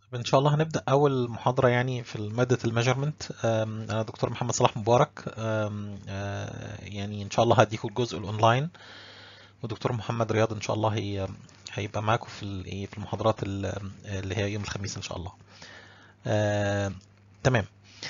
ان شاء الله هنبدا اول محاضره يعني في ماده الميجرمنت انا دكتور محمد صلاح مبارك أم، آه، يعني ان شاء الله هديكم الجزء الاونلاين ودكتور محمد رياض ان شاء الله هي هيبقى معاكم في ال- إيه، في المحاضرات ال- اللي هي يوم الخميس ان شاء الله آه، تمام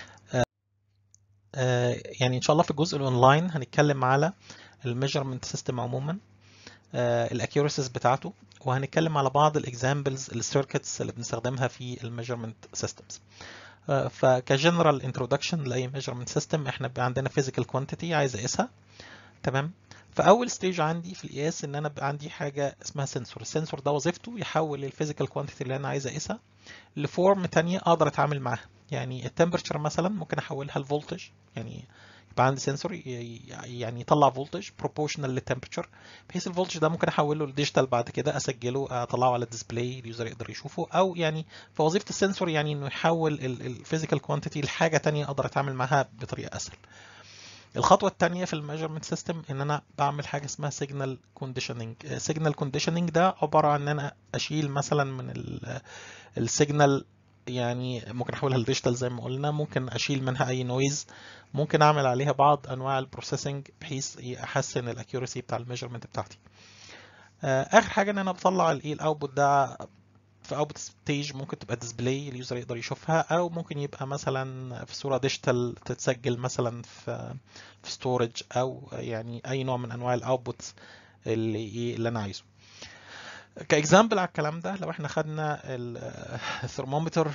آه، يعني ان شاء الله في الجزء الاونلاين هنتكلم على الميجرمنت سيستم عموما الاكيوريسيز بتاعته وهنتكلم على بعض الاكزامبلز السيركتس اللي بنستخدمها في الميجرمنت سيستمز فكجنرال انترودكشن لاي ميجرمنت سيستم احنا بيبقى عندنا فيزيكال كوانتيتي عايز اقيسها تمام فاول ستيج عندي في القياس ان انا بقى عندي حاجه اسمها سنسور السنسور ده وظيفته يحول الفيزيكال كوانتيتي اللي انا عايز اقيسها لفورم تانية اقدر اتعامل معاها يعني التمبرتشر مثلا ممكن احولها لفولتج يعني يبقى عندي سنسور يعني يطلع فولتج بروبورشنال للتمبرتشر بحيث الفولتج ده ممكن احوله لديجيتال بعد كده اسجله اطلعه على الديسبلاي اليوزر يقدر يشوفه او يعني فوظيفه السنسور يعني انه يحول الفيزيكال كوانتيتي لحاجه تانية اقدر اتعامل معاها بطريقه اسهل الخطوه الثانيه في الميجرمنت سيستم ان انا بعمل حاجه اسمها سيجنال كونديشننج سيجنال كونديشننج ده عباره عن ان انا اشيل مثلا من السيجنال يعني ممكن احولها لديجيتال زي ما قلنا ممكن اشيل منها اي نويز ممكن اعمل عليها بعض انواع البروسيسنج بحيث احسن الاكيورسي بتاع الميجرمنت بتاعتي آه، اخر حاجه ان انا بطلع الايه الاوتبوت ده في اوتبوت ستيج ممكن تبقى ديسبلاي اليوزر يقدر يشوفها او ممكن يبقى مثلا في صوره ديجيتال تتسجل مثلا في في ستورج او يعني اي نوع من انواع الاوتبوت اللي ايه اللي انا عايزه كاكزامبل على الكلام ده لو احنا خدنا الثرمومتر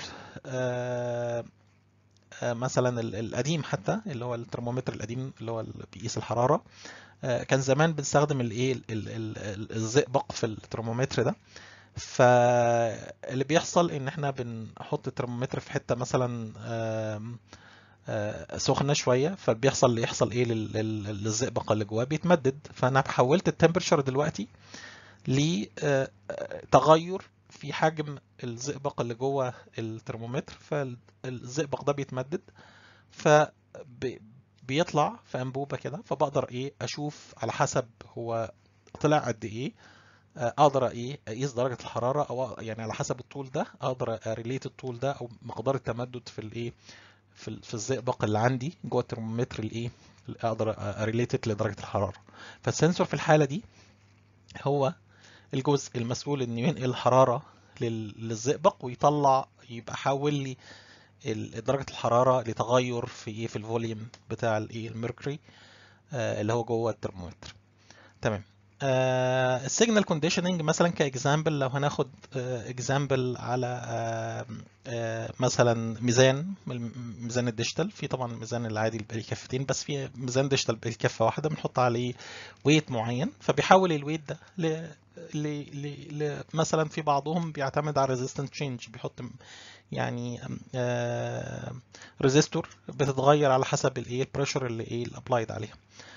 مثلا ال- القديم حتى اللي هو الترمومتر القديم اللي هو اللي بيقيس الحراره آه، كان زمان بنستخدم الايه ال- ال- ال- الزئبق في الترمومتر ده فاللي بيحصل ان احنا بنحط الترمومتر في حته مثلا آم، آه، سخنه شويه فبيحصل اللي يحصل ايه لل- لل- للزئبق اللي جواه بيتمدد فانا حولت التمبرشر دلوقتي لتغير في حجم الزئبق اللي جوه الترمومتر فالزئبق ده بيتمدد فبيطلع في انبوبه كده فبقدر ايه اشوف على حسب هو طلع قد ايه آه، اقدر ايه اقيس درجه الحراره او يعني على حسب الطول ده اقدر اريليت الطول ده او مقدار التمدد في الايه في ال- في الزئبق اللي عندي جوه الترمومتر الايه اللي اقدر اريليت لدرجه الحراره فالسنسور في الحاله دي هو الجزء المسؤول انه ينقل الحراره لل- للزئبق ويطلع يبقى حول لي ال- درجه الحراره لتغير في ايه في الفوليوم بتاع الايه الميركوري آه، اللي هو جوه الترمومتر تمام السيجنال كونديشننج مثلا كاكزامبل لو هناخد اكزامبل على آه، آه، مثلا ميزان من ميزان الديجيتال في طبعا الميزان العادي اللي بيبقى ليه كفتين بس في ميزان ديجيتال بيبقى ليه كفه واحده بنحط عليه ويت معين فبيحول الويت ده ل ل ل ل مثلا في بعضهم بيعتمد على ريزيستنس تشينج بيحط م- يعني ريزيستور بتتغير على حسب الايه البريشر اللي ايه الابلايد عليها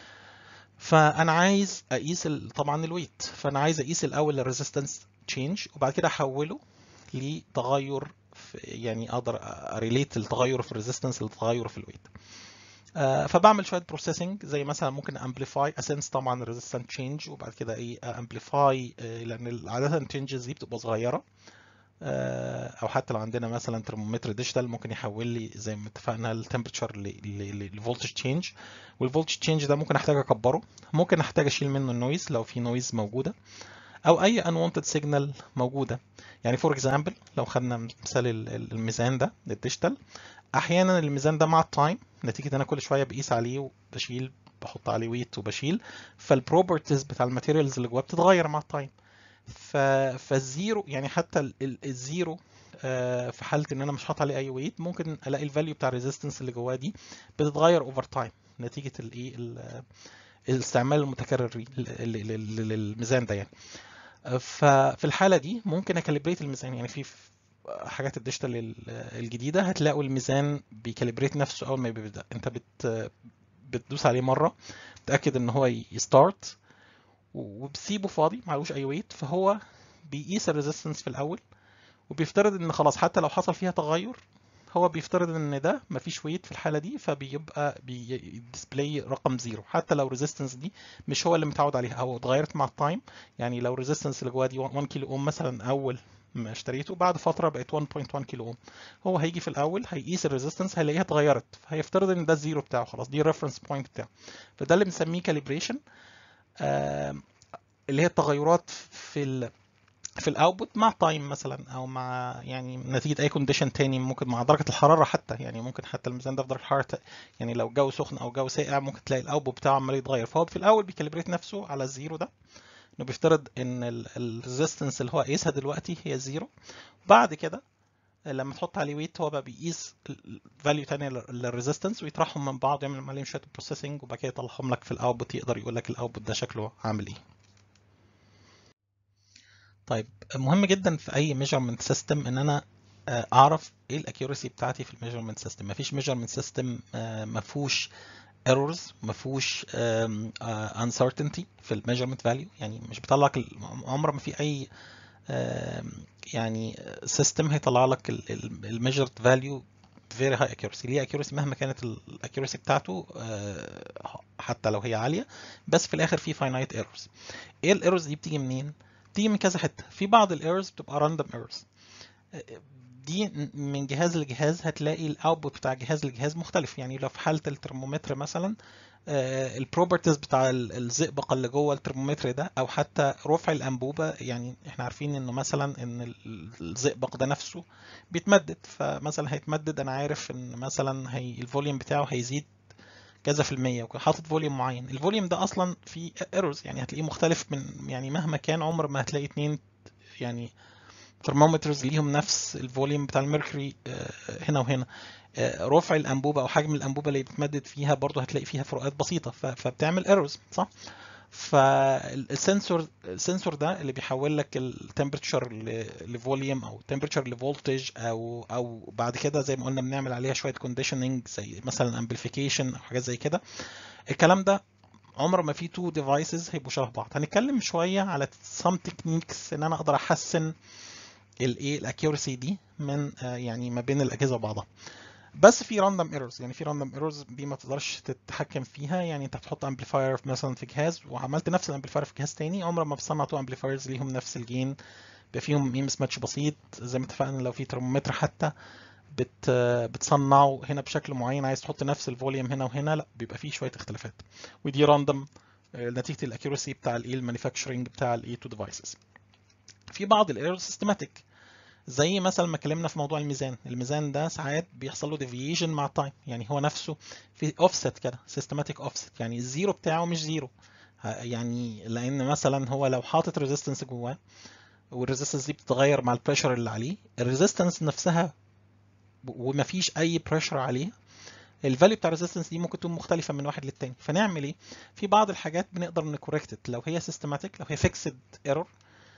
فانا عايز اقيس ال- طبعا الويت فانا عايز اقيس الاول الريزيستنس تشينج وبعد كده احوله لتغير في يعني اقدر اريليت التغير في الريزيستنس للتغير في الويت آه، فبعمل شويه بروسيسنج زي مثلا ممكن امبليفاي اسنس طبعا الريزيستنس تشينج وبعد كده ايه امبليفاي لان عاده التشينجز دي بتبقى صغيره آه، او حتى لو عندنا مثلا ترمومتر ديجيتال ممكن يحول لي زي ما اتفقنا التمبرتشر لفولتج تشينج والفولتج تشينج ده ممكن احتاج اكبره ممكن احتاج اشيل منه النويز لو في نويز موجوده او اي unwanted سيجنال موجوده يعني فور اكزامبل لو خدنا مثال ال- ال- الميزان ده الديجيتال احيانا الميزان ده مع التايم نتيجه ان انا كل شويه بقيس عليه وبشيل بحط عليه ويت وبشيل فالبروبرتيز بتاع الماتيريالز اللي جواه بتتغير مع التايم ف... فالزيرو يعني حتى ال- ال- الزيرو آه، في حاله ان انا مش حاطط عليه اي ويت ممكن الاقي الفاليو بتاع الريزيستنس اللي جواه دي بتتغير اوفر تايم نتيجه الايه ال- الاستعمال المتكرر لل- لل- لل- للميزان ده يعني ففي الحاله دي ممكن اكاليبريت الميزان يعني في في حاجات الديجيتال ال- الجديده هتلاقوا الميزان بيكاليبريت نفسه اول ما بيبدا انت بت بتدوس عليه مره تاكد ان هو يستارت وبسيبه فاضي معلوش اي ويت فهو بيقيس الريزيستنس في الاول وبيفترض ان خلاص حتى لو حصل فيها تغير هو بيفترض ان ده مفيش ويت في الحاله دي فبيبقى بيديسبلاي رقم زيرو حتى لو الريزيستنس دي مش هو اللي متعود عليها هو اتغيرت مع التايم يعني لو الريزيستنس اللي جواها دي 1 كيلو اوم مثلا اول ما اشتريته بعد فتره بقت 1.1 كيلو اوم هو هيجي في الاول هيقيس الريزيستنس هيلاقيها اتغيرت فهيفترض ان ده الزيرو بتاعه خلاص دي الريفرنس بوينت بتاعه فده اللي بنسميه كاليبريشن اللي هي التغيرات في ال في الاوتبوت مع تايم مثلا او مع يعني نتيجه اي كونديشن تاني ممكن مع درجه الحراره حتى يعني ممكن حتى الميزان ده في درجه الحراره يعني لو الجو سخن او الجو ساقع ممكن تلاقي الاوتبوت بتاعه عمال يتغير فهو في الاول بيكاليبريت نفسه على الزيرو ده انه بيفترض ان الريزيستنس اللي هو قايسها دلوقتي هي زيرو بعد كده لما تحط عليه ويت هو بقى بيقيس فاليو تانية للريزيستنس ويطرحهم من بعض يعمل عليهم شويه بروسيسنج وبعد كده يطلعهم لك في الاوتبوت يقدر يقول لك الاوتبوت ده شكله عامل ايه طيب مهم جدا في اي ميجرمنت سيستم ان انا اعرف ايه الاكيورسي بتاعتي في الميجرمنت سيستم مفيش ميجرمنت سيستم ما فيهوش ايرورز ما فيهوش uncertainty في الميجرمنت فاليو يعني مش بيطلع لك عمر ما في اي يعني سيستم هيطلع لك الميجرد فاليو فيري هاي اكيورسي ليه اكيورسي مهما كانت الاكيورسي بتاعته حتى لو هي عاليه بس في الاخر في فاينايت ايرورز ايه الايرورز دي بتيجي منين بتيجي من كذا حته في بعض الايرورز بتبقى راندوم ايرورز دي من جهاز لجهاز هتلاقي الاوتبوت بتاع جهاز لجهاز مختلف يعني لو في حاله الترمومتر مثلا البروبرتيز بتاع الزئبق اللي جوه الترمومتر ده او حتى رفع الانبوبه يعني احنا عارفين انه مثلا ان الزئبق ده نفسه بيتمدد فمثلا هيتمدد انا عارف ان مثلا هي الفوليوم بتاعه هيزيد كذا في المية وحاطط فوليوم معين الفوليوم ده اصلا فيه ايرورز يعني هتلاقيه مختلف من يعني مهما كان عمر ما هتلاقي اتنين يعني ترمومترز ليهم نفس الفوليوم بتاع الميركوري هنا وهنا رفع الانبوبه او حجم الانبوبه اللي بتمدد فيها برضه هتلاقي فيها فروقات بسيطه فبتعمل ايرورز صح فالسنسور السنسور ده اللي بيحول لك التمبرتشر لفوليوم او تمبرتشر لفولتج او او بعد كده زي ما قلنا بنعمل عليها شويه كونديشننج زي مثلا امبليفيكيشن او حاجات زي كده الكلام ده عمر ما في تو ديفايسز هيبقوا شبه بعض هنتكلم شويه على سام تكنيكس ان انا اقدر احسن الايه الاكيورسي دي من يعني ما بين الاجهزه وبعضها بس في راندوم ايرورز يعني في راندوم ايرورز دي ما تقدرش تتحكم فيها يعني انت بتحط امبليفاير مثلا في جهاز وعملت نفس الامبليفاير في جهاز تاني عمر ما بتصنع تو امبليفايرز ليهم نفس الجين بيبقى فيهم ايه ماتش بسيط زي ما اتفقنا لو في ترمومتر حتى بت بتصنعه هنا بشكل معين عايز تحط نفس الفوليوم هنا وهنا لا بيبقى فيه شويه اختلافات ودي راندوم نتيجه الاكيورسي بتاع الايه المانيفاكتشرنج بتاع الاي تو ديفايسز في بعض الايرور سيستماتيك زي مثلا ما اتكلمنا في موضوع الميزان الميزان ده ساعات بيحصل له ديفيشن مع التايم يعني هو نفسه في اوفست كده سيستماتيك اوفست يعني الزيرو بتاعه مش زيرو يعني لان مثلا هو لو حاطط ريزيستنس جواه والريزيستنس دي بتتغير مع البريشر اللي عليه الريزيستنس نفسها وما فيش اي بريشر عليه الفاليو بتاع الريزيستنس دي ممكن تكون مختلفه من واحد للتاني فنعمل ايه في بعض الحاجات بنقدر نكوركت لو هي سيستماتيك لو هي فيكسد ايرور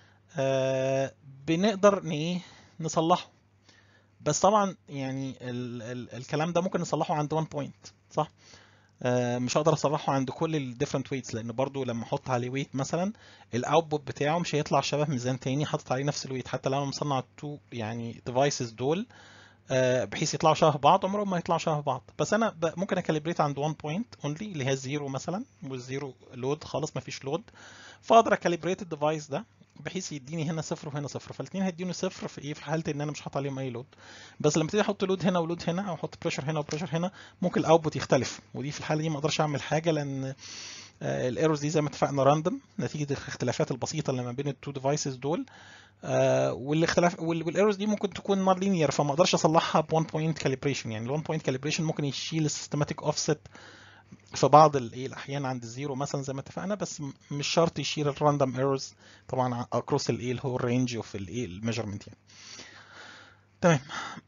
آه بنقدر ايه نصلحه بس طبعا يعني ال ال الكلام ده ممكن نصلحه عند 1 بوينت صح آه مش هقدر اصلحه عند كل الديفرنت ويتس لان برضو لما احط عليه ويت مثلا الاوتبوت بتاعه مش هيطلع شبه ميزان تاني حاطط عليه نفس الويت حتى لو انا مصنع التو يعني ديفايسز دول آه بحيث يطلعوا شبه بعض عمرهم ما يطلعوا شبه بعض بس انا ممكن اكاليبريت عند 1 بوينت اونلي اللي هي الزيرو مثلا والزيرو لود خالص ما فيش لود فاقدر اكاليبريت الديفايس ده بحيث يديني هنا صفر وهنا صفر فالاثنين هيديني صفر في ايه في حاله ان انا مش حاطط عليهم اي لود بس لما ابتدي احط لود هنا ولود هنا او احط بريشر هنا وبريشر هنا ممكن الاوتبوت يختلف ودي في الحاله دي ما اقدرش اعمل حاجه لان الايرورز دي زي ما اتفقنا راندوم نتيجه الاختلافات البسيطه اللي ما بين التو ديفايسز دول آه والاختلاف والايرورز دي ممكن تكون نون لينير فما اقدرش اصلحها ب 1 بوينت كاليبريشن يعني ال 1 بوينت كاليبريشن ممكن يشيل السيستماتيك اوفست في بعض الايه الاحيان عند الزيرو مثلا زي ما اتفقنا بس مش شرط يشيل الراندوم ايرورز طبعا اكروس الايه اللي هو الرينج اوف الايه الميجرمنت يعني تمام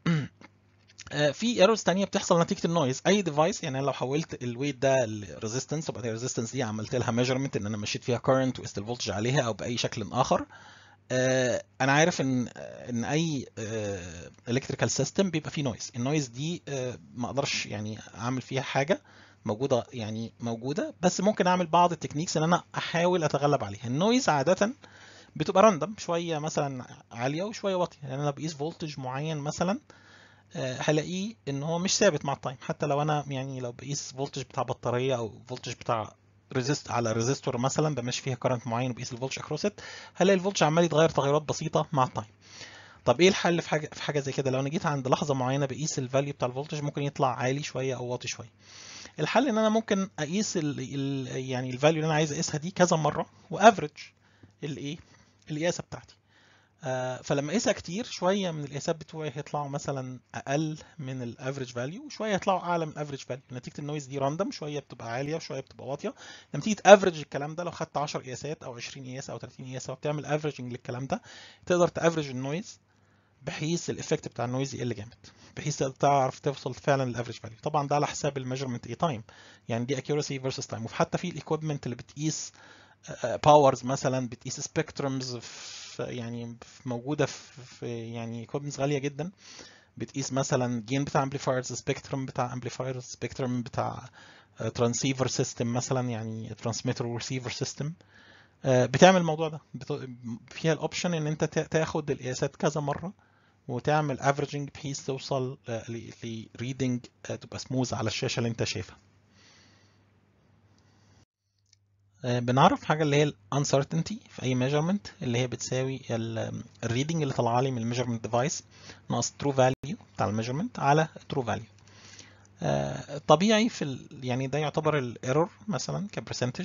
في ايرورز تانية بتحصل نتيجه النويز اي ديفايس يعني انا لو حولت الويت ده لريزيستنس وبعد كده الريزيستنس دي عملت لها ميجرمنت ان انا مشيت فيها كارنت وقست الفولتج عليها او باي شكل اخر انا عارف ان ان اي الكتريكال سيستم بيبقى فيه نويز النويز دي ما اقدرش يعني اعمل فيها حاجه موجوده يعني موجوده بس ممكن اعمل بعض التكنيكس ان انا احاول اتغلب عليها النويز عاده بتبقى راندم شويه مثلا عاليه وشويه واطيه يعني انا بقيس فولتج معين مثلا هلاقيه ان هو مش ثابت مع التايم حتى لو انا يعني لو بقيس فولتج بتاع بطاريه او فولتج بتاع ريزيست على ريزيستور مثلا بمشي فيها كرنت معين وبقيس الفولتج اكروس ات هلاقي الفولتج عمال يتغير تغيرات بسيطه مع التايم طب ايه الحل في حاجه في حاجه زي كده لو انا جيت عند لحظه معينه بقيس الفاليو بتاع الفولتج ممكن يطلع عالي شويه او واطي شويه الحل ان انا ممكن اقيس ال ال يعني الفاليو اللي انا عايز اقيسها دي كذا مره وافريج الايه القياسه بتاعتي آه فلما اقيسها كتير شويه من القياسات بتوعي هيطلعوا مثلا اقل من الافريج فاليو وشويه يطلعوا اعلى من الافريج فاليو نتيجه النويز دي راندوم شويه بتبقى عاليه وشويه بتبقى واطيه لما تيجي تافريج الكلام ده لو خدت 10 قياسات او 20 قياسه او 30 قياسه وبتعمل افريجنج للكلام ده تقدر تافريج النويز بحيث الايفكت بتاع النويز يقل جامد بحيث تعرف توصل فعلا للافريج فاليو طبعا ده على حساب الميجرمنت اي تايم يعني دي اكيورسي فيرسس تايم وحتى في الايكويبمنت اللي بتقيس باورز مثلا بتقيس سبيكترمز يعني موجوده في يعني ايكويبمنتس غاليه جدا بتقيس مثلا جين بتاع امبليفايرز سبيكترم بتاع امبليفايرز سبيكترم بتاع ترانسيفر سيستم مثلا يعني ترانسميتر وريسيفر سيستم بتعمل الموضوع ده فيها الاوبشن ان انت تاخد القياسات كذا مره وتعمل افريجنج بحيث توصل لريدنج تبقى سموز على الشاشه اللي انت شايفها بنعرف حاجه اللي هي الانسرتينتي في اي ميجرمنت اللي هي بتساوي الريدنج اللي طالعه لي من الميجرمنت ديفايس ناقص ترو فاليو بتاع الميجرمنت على ترو فاليو طبيعي في ال... يعني ده يعتبر الايرور مثلا كبرسنتج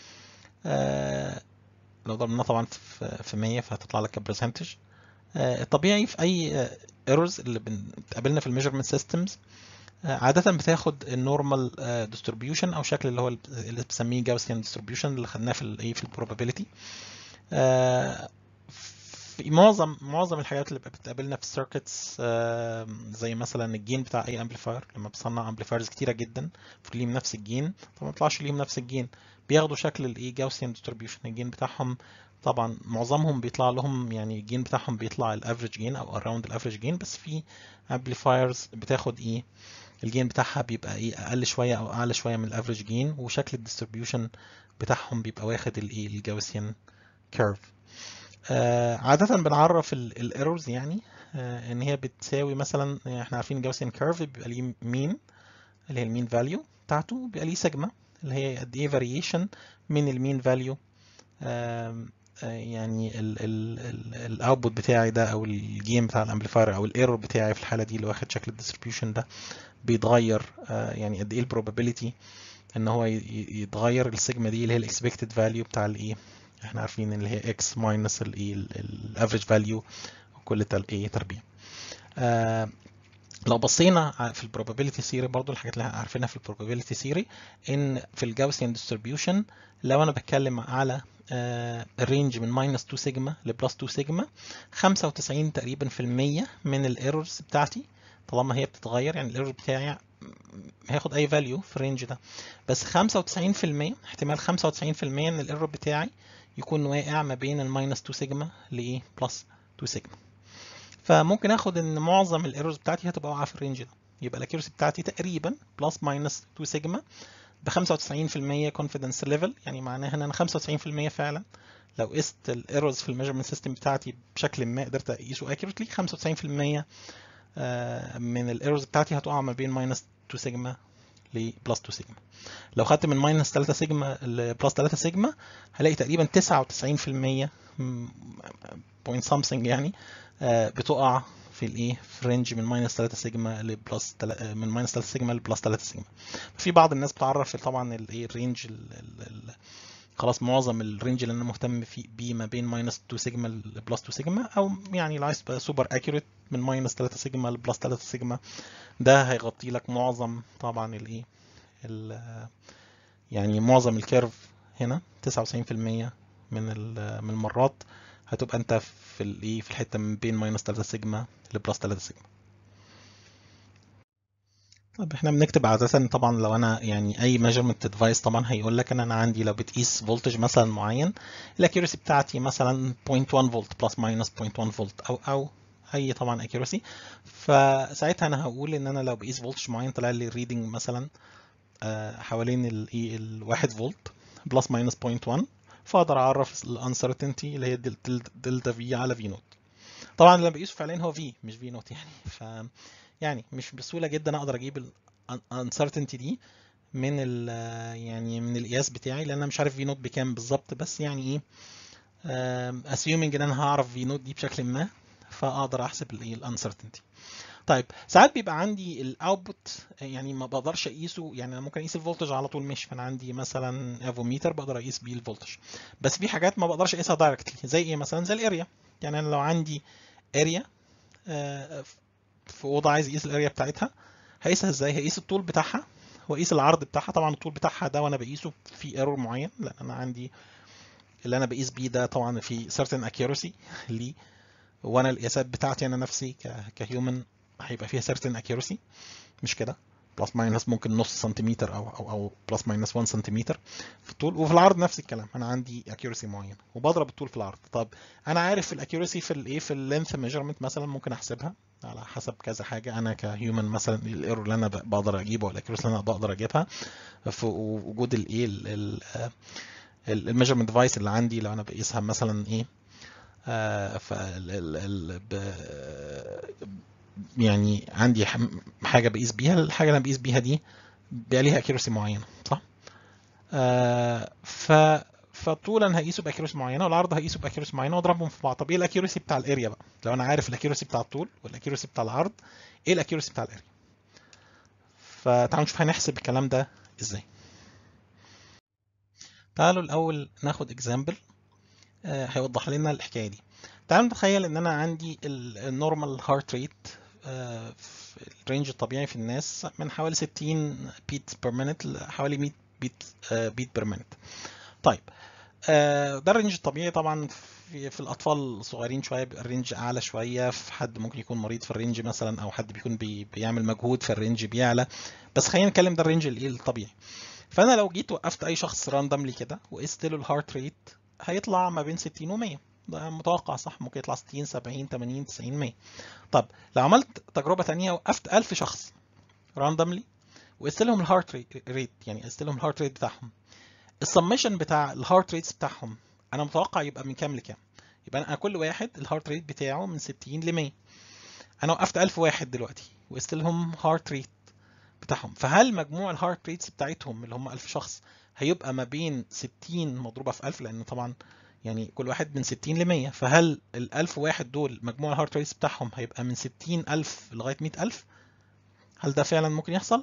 لو ضربناه طبعا في 100 فهتطلع لك كبرسنتج الطبيعي في اي ايرورز اللي بتقابلنا في الميجرمنت سيستمز عادة بتاخد النورمال ديستريبيوشن او شكل اللي هو اللي بنسميه جاوسيان ديستريبيوشن اللي خدناه في الايه في البروبابيلتي في معظم معظم الحاجات اللي بتقابلنا في السيركتس زي مثلا الجين بتاع اي امبليفاير لما بصنع امبليفايرز كتيره جدا ليهم نفس الجين فما بيطلعش ليهم نفس الجين بياخدوا شكل الايه جاوسيان ديستريبيوشن الجين بتاعهم طبعا معظمهم بيطلع لهم يعني الجين بتاعهم بيطلع الافريج جين او اراوند الافريج جين بس في امبليفايرز بتاخد ايه الجين بتاعها بيبقى ايه اقل شويه او اعلى شويه من الافريج جين وشكل الديستريبيوشن بتاعهم بيبقى واخد الايه الجاوسيان كيرف آه عادة بنعرف الايرورز يعني آه ان هي بتساوي مثلا احنا عارفين الجاوسيان كيرف بيبقى ليه مين اللي هي المين فاليو بتاعته بيبقى ليه سيجما اللي هي قد ايه فاريشن من المين فاليو آه يعني الاوتبوت بتاعي ده او الجيم بتاع الامبليفاير او الايرور بتاعي في الحاله دي اللي واخد شكل الديستريبيوشن ده بيتغير يعني قد ايه البروبابيلتي ان هو يتغير السيجما دي اللي هي الاكسبكتد فاليو بتاع الايه احنا عارفين اللي هي اكس ماينس الايه الافريج فاليو وكل ايه تربيع آه لو بصينا في البروبابيلتي ثيوري برضو الحاجات اللي عارفينها في البروبابيلتي ثيوري ان في الجاوسيان ديستريبيوشن لو انا بتكلم على الرينج من ماينس 2 سيجما لبلس 2 سيجما 95 تقريبا في المية من الايرورز بتاعتي طالما هي بتتغير يعني الايرور بتاعي هياخد اي فاليو في الرينج ده بس 95% احتمال 95% من الايرور بتاعي يكون واقع ما بين الماينس 2 سيجما لايه بلس 2 سيجما فممكن اخد ان معظم الايرورز بتاعتي هتبقى واقعه في الرينج ده يبقى الاكيورسي بتاعتي تقريبا بلس ماينس 2 سيجما ب 95% كونفيدنس ليفل يعني معناها ان انا 95% فعلا لو قست الايرورز في الميجرمنت سيستم بتاعتي بشكل ما قدرت اقيسه اكيوريتلي 95% من الايرورز بتاعتي هتقع ما بين ماينس 2 سيجما لبلس 2 سيجما لو خدت من ماينس 3 سيجما لبلس 3 سيجما هلاقي تقريبا 99% بوينت سامثينج يعني بتقع في الايه في رينج من ماينس 3 سيجما لبلس من ماينس 3 سيجما لبلس 3 سيجما في بعض الناس بتعرف طبعا الايه الرينج خلاص معظم الرينج اللي انا مهتم فيه بيه ما بين ماينس 2 سيجما لبلس 2 سيجما او يعني لو عايز تبقى سوبر اكيوريت من ماينس 3 سيجما لبلس 3 سيجما ده هيغطي لك معظم طبعا الايه يعني معظم الكيرف هنا 99% من من المرات هتبقى انت في الايه في الحته من بين ماينس 3 سيجما لبلس 3 سيجما طب احنا بنكتب عادة طبعا لو انا يعني اي measurement device طبعا هيقول لك ان انا عندي لو بتقيس فولتج مثلا معين الاكيورسي بتاعتي مثلا 0.1 فولت بلس ماينس 0.1 فولت او او اي طبعا اكيورسي فساعتها انا هقول ان انا لو بقيس فولتج معين طلع لي الريدنج مثلا حوالين الايه ال 1 فولت بلس ماينس 0.1 فاقدر اعرف الانسرتينتي اللي هي دلتا في على في نوت طبعا اللي بقيسه فعليا هو في مش في نوت يعني ف يعني مش بسهوله جدا اقدر اجيب الانسرتينتي دي من ال يعني من القياس بتاعي لان انا مش عارف في نوت بكام بالظبط بس يعني ايه assuming ان انا هعرف في نوت دي بشكل ما فاقدر احسب الايه الانسرتينتي طيب ساعات بيبقى عندي الاوتبوت يعني ما بقدرش اقيسه يعني انا ممكن اقيس الفولتج على طول مش فانا عندي مثلا افوميتر بقدر اقيس بيه الفولتج بس في حاجات ما بقدرش اقيسها دايركتلي زي ايه مثلا زي الاريا يعني انا لو عندي اريا في اوضه عايز اقيس الاريا بتاعتها هقيسها ازاي هقيس الطول بتاعها واقيس العرض بتاعها طبعا الطول بتاعها ده وانا بقيسه في ايرور معين لان انا عندي اللي انا بقيس بيه ده طبعا في certain accuracy ليه وانا القياسات بتاعتي انا نفسي كهيومن هيبقى فيها certain accuracy مش كده بلس ماينس ممكن نص سنتيمتر او او او بلس ماينس 1 سنتيمتر في الطول وفي العرض نفس الكلام انا عندي accuracy معين وبضرب الطول في العرض طب انا عارف الاكيورسي في الايه في اللينث ميجرمنت مثلا ممكن احسبها على حسب كذا حاجه انا كهيومن مثلا الايرور اللي انا بقدر اجيبه والاكيورسي اللي انا بقدر اجيبها في وجود الايه الميجرمنت ديفايس اللي عندي لو انا بقيسها مثلا ايه آه ف يعني عندي حاجه بقيس بيها الحاجه اللي انا بقيس بيها دي بيبقى ليها اكيورسي معينه صح آه ف فالطول انا هقيسه باكيورسي معينه والعرض هقيسه باكيورسي معينه واضربهم في بعض طب ايه الاكيورسي بتاع الاريا بقى لو انا عارف الاكيورسي بتاع الطول والاكيورسي بتاع العرض ايه الاكيورسي بتاع الاريا فتعالوا نشوف هنحسب الكلام ده ازاي تعالوا الاول ناخد اكزامبل آه هيوضح لنا الحكايه دي تعالوا نتخيل ان انا عندي النورمال هارت ريت في الرينج الطبيعي في الناس من حوالي 60 بيت بير مينت لحوالي 100 بيت بيت بير مينت طيب ده الرينج الطبيعي طبعا في, في الاطفال الصغيرين شويه بيبقى الرينج اعلى شويه في حد ممكن يكون مريض في الرينج مثلا او حد بيكون بي بيعمل مجهود في الرينج بيعلى بس خلينا نتكلم ده الرينج الايه الطبيعي فانا لو جيت وقفت اي شخص راندملي كده وقست له الهارت ريت هيطلع ما بين 60 و100 ده متوقع صح ممكن يطلع 60 70 80 90 100 طب لو عملت تجربه ثانيه وقفت 1000 شخص راندملي وقست لهم الهارت ريت يعني قست لهم الهارت ريت بتاعهم السمشن بتاع الهارت ريتس بتاعهم انا متوقع يبقى من كام لكام يبقى انا كل واحد الهارت ريت بتاعه من 60 ل 100 انا وقفت 1000 واحد دلوقتي وقست لهم هارت ريت بتاعهم فهل مجموع الهارت ريتس بتاعتهم اللي هم 1000 شخص هيبقى ما بين 60 مضروبه في 1000 لان طبعا يعني كل واحد من 60 ل 100 فهل ال 1000 واحد دول مجموع الهارت ريتس بتاعهم هيبقى من 60000 لغايه 100000 هل ده فعلا ممكن يحصل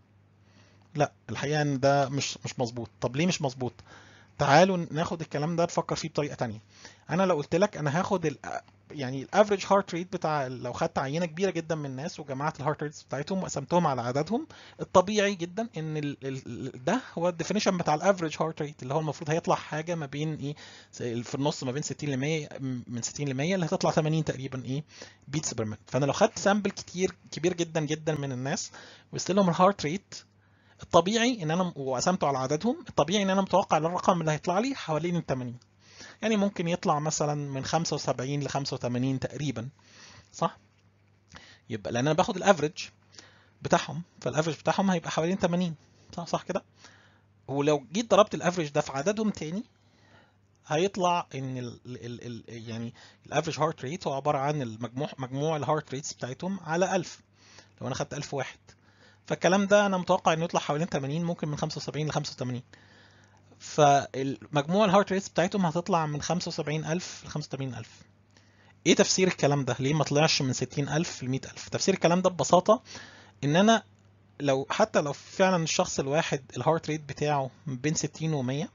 لا الحقيقه ان ده مش مش مظبوط طب ليه مش مظبوط تعالوا ناخد الكلام ده نفكر فيه بطريقه تانية انا لو قلت لك انا هاخد ال يعني الافريج هارت ريت بتاع لو خدت عينه كبيره جدا من الناس وجمعت الهارت ريتس بتاعتهم وقسمتهم على عددهم الطبيعي جدا ان ال ال ده هو الديفينيشن بتاع الافريج هارت ريت اللي هو المفروض هيطلع حاجه ما بين ايه في النص ما بين 60 ل 100 من 60 ل 100 اللي هتطلع 80 تقريبا ايه بيتس بير مينت فانا لو خدت سامبل كتير كبير جدا جدا من الناس وقست لهم الهارت ريت الطبيعي ان انا وقسمته على عددهم الطبيعي ان انا متوقع الرقم اللي هيطلع لي حوالين ال 80 يعني ممكن يطلع مثلا من 75 ل 85 تقريبا صح يبقى لان انا باخد الافريج بتاعهم فالافريج بتاعهم هيبقى حوالين 80 صح صح كده ولو جيت ضربت الافريج ده في عددهم تاني هيطلع ان ال ال ال يعني الافريج هارت ريت هو عباره عن المجموع مجموع الهارت ريتس بتاعتهم على 1000 لو انا خدت 1000 واحد فالكلام ده انا متوقع انه يطلع حوالين 80 ممكن من 75 ل 85 فالمجموع الهارت ريتس بتاعتهم هتطلع من 75000 ل 85000 ايه تفسير الكلام ده ليه ما طلعش من 60000 ل 100000 تفسير الكلام ده ببساطه ان انا لو حتى لو فعلا الشخص الواحد الهارت ريت بتاعه بين 60 و 100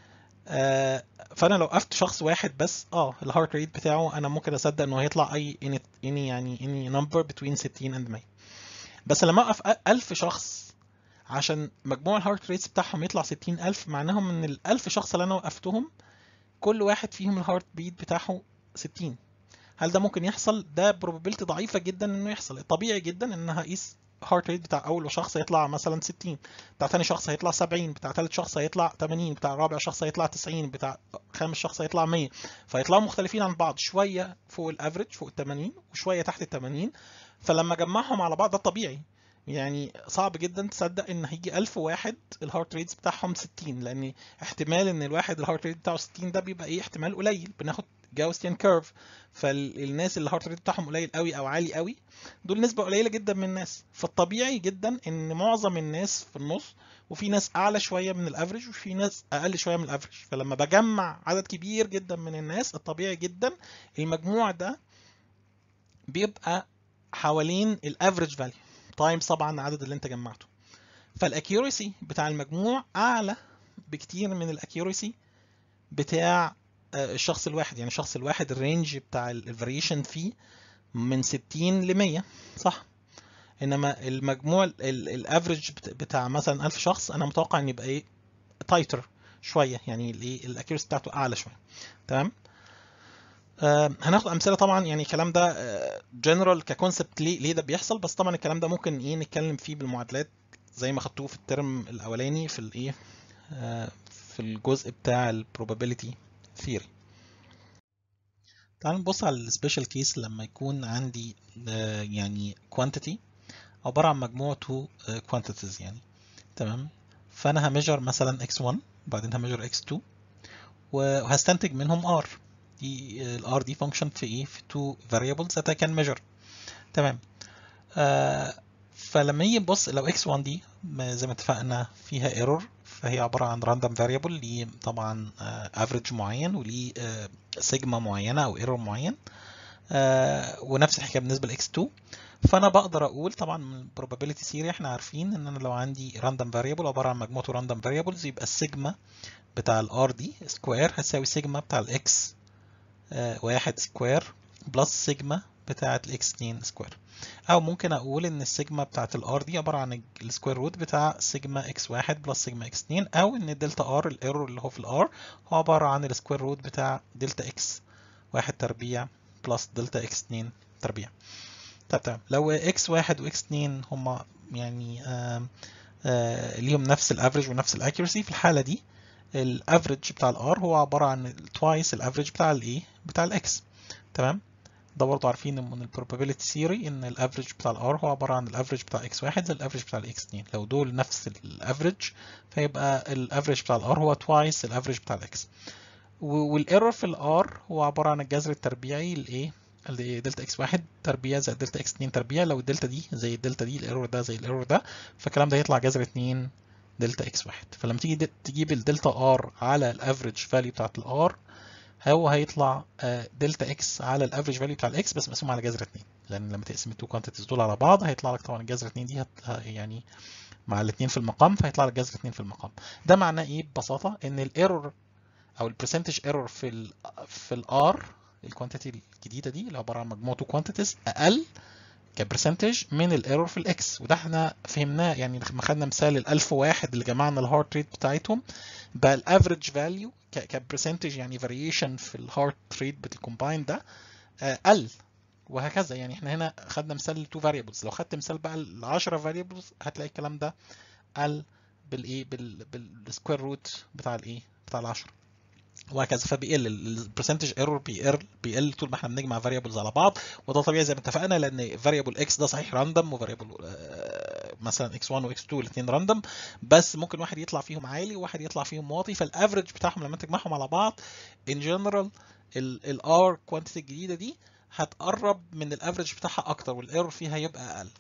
آه فانا لو وقفت شخص واحد بس اه الهارت ريت بتاعه انا ممكن اصدق انه هيطلع اي اني يعني اني نمبر بين 60 and 100 بس لما اوقف 1000 شخص عشان مجموع الهارت ريتس بتاعهم يطلع 60000 معناهم ان ال 1000 شخص اللي انا وقفتهم كل واحد فيهم الهارت بيت بتاعه 60 هل ده ممكن يحصل ده probability ضعيفه جدا انه يحصل الطبيعي جدا ان انا هقيس هارت ريت بتاع اول شخص هيطلع مثلا 60 بتاع ثاني شخص هيطلع 70 بتاع ثالث شخص هيطلع 80 بتاع رابع شخص هيطلع 90 بتاع خامس شخص هيطلع 100 فيطلعوا مختلفين عن بعض شويه فوق الافريج فوق ال 80 وشويه تحت ال 80 فلما اجمعهم على بعض ده الطبيعي يعني صعب جدا تصدق ان هيجي 1000 واحد الهارت ريتس بتاعهم 60 لان احتمال ان الواحد الهارت ريت بتاعه 60 ده بيبقى ايه احتمال قليل بناخد جاوسيان كيرف فالناس اللي الهارت ريت بتاعهم قليل قوي او عالي قوي دول نسبه قليله جدا من الناس فالطبيعي جدا ان معظم الناس في النص وفي ناس اعلى شويه من الافريج وفي ناس اقل شويه من الافريج فلما بجمع عدد كبير جدا من الناس الطبيعي جدا المجموع ده بيبقى حوالين الافريج فاليو تايمز طبعا العدد اللي انت جمعته فالاكيوريسي بتاع المجموع اعلى بكتير من الاكيوريسي بتاع الشخص الواحد يعني الشخص الواحد الرينج بتاع الفاريشن فيه من 60 ل 100 صح انما المجموع الافريج بتاع مثلا 1000 شخص انا متوقع ان يبقى ايه تايتر شويه يعني الايه الاكيوريسي بتاعته اعلى شويه تمام آه هناخد امثله طبعا يعني الكلام ده جنرال ككونسبت ليه ليه ده بيحصل بس طبعا الكلام ده ممكن ايه نتكلم فيه بالمعادلات زي ما خدتوه في الترم الاولاني في الايه آه في الجزء بتاع البروبابيلتي ثيوري تعالوا نبص على السبيشال كيس لما يكون عندي آه يعني quantity عبارة عن مجموع تو quantities يعني تمام فأنا هميجر مثلا x1 وبعدين هميجر x2 وهستنتج منهم r دي ال r دي function في ايه في two variables that I can measure تمام آه فلما يجي نبص لو x1 دي زي ما اتفقنا فيها error فهي عبارة عن random variable ليه طبعا average معين وليه سيجما معينة أو error معين ونفس الحكاية بالنسبة ل x2 فأنا بقدر أقول طبعا من probability theory احنا عارفين إن أنا لو عندي random variable عبارة عن مجموعة random variables يبقى السيجما بتاع ال r دي سكوير هتساوي سيجما بتاع ال x واحد سكوير بلس سيجما بتاعة ال x2 سكوير او ممكن اقول ان السيجما بتاعت الار دي عباره عن السكوير روت بتاع سيجما اكس واحد بلس سيجما اكس اتنين او ان الدلتا ار الايرور اللي هو في الار هو عباره عن السكوير روت بتاع دلتا اكس واحد تربيع بلس دلتا اكس اتنين تربيع طب تمام لو اكس واحد واكس اتنين هما يعني آم آم ليهم نفس الافريج ونفس الاكيورسي في الحاله دي الافريج بتاع الار هو عباره عن توايس الافريج بتاع الايه بتاع الاكس تمام ده برضه عارفين من البروبابيلتي ثيوري ان الافريج بتاع الار هو عباره عن الافريج بتاع اكس واحد زي الافريج بتاع الاكس 2 لو دول نفس الافريج فيبقى الافريج بتاع الار هو توايس الافريج بتاع الاكس والايرور في الار هو عباره عن الجذر التربيعي لايه اللي دلتا اكس واحد تربيع زائد دلتا اكس 2 تربيع لو الدلتا دي زي الدلتا دي الايرور ده زي الايرور ده فالكلام ده يطلع جذر 2 دلتا اكس واحد فلما تيجي تجيب الدلتا ار على الافريج فاليو بتاعت الار هو هيطلع دلتا اكس على الافريج فاليو بتاع الاكس بس مقسوم على جذر 2 لان لما تقسم التو كوانتيتيز دول على بعض هيطلع لك طبعا الجذر 2 دي هت يعني مع الاثنين في المقام فهيطلع لك جذر 2 في المقام ده معناه ايه ببساطه ان الايرور او البرسنتج ايرور في ال في الار الكوانتيتي الجديده دي اللي عباره عن مجموعه تو كوانتيتيز اقل كبرسنتج من الايرور في الاكس وده احنا فهمناه يعني لما خدنا مثال ال 1001 اللي جمعنا الهارت ريت بتاعتهم بقى الافريج فاليو كبرسنتج يعني فاريشن في الهارت ريت بالكومباين ده قل وهكذا يعني احنا هنا خدنا مثال ل 2 فاريبلز لو خدت مثال بقى ل 10 فاريبلز هتلاقي الكلام ده قل بالايه بالسكوير روت بتاع الايه بتاع ال 10 وهكذا فبيقل البرسنتج ايرور بيقل بيقل طول ما احنا بنجمع فاريبلز على بعض وده طبيعي زي ما اتفقنا لان فاريبل اكس ده صحيح راندوم وفاريبل مثلا اكس 1 واكس 2 الاثنين راندوم بس ممكن واحد يطلع فيهم عالي وواحد يطلع فيهم واطي فالافرج بتاعهم لما تجمعهم على بعض ان جنرال الار كوانتيتي الجديده دي هتقرب من الافرج بتاعها اكتر والايرور فيها يبقى اقل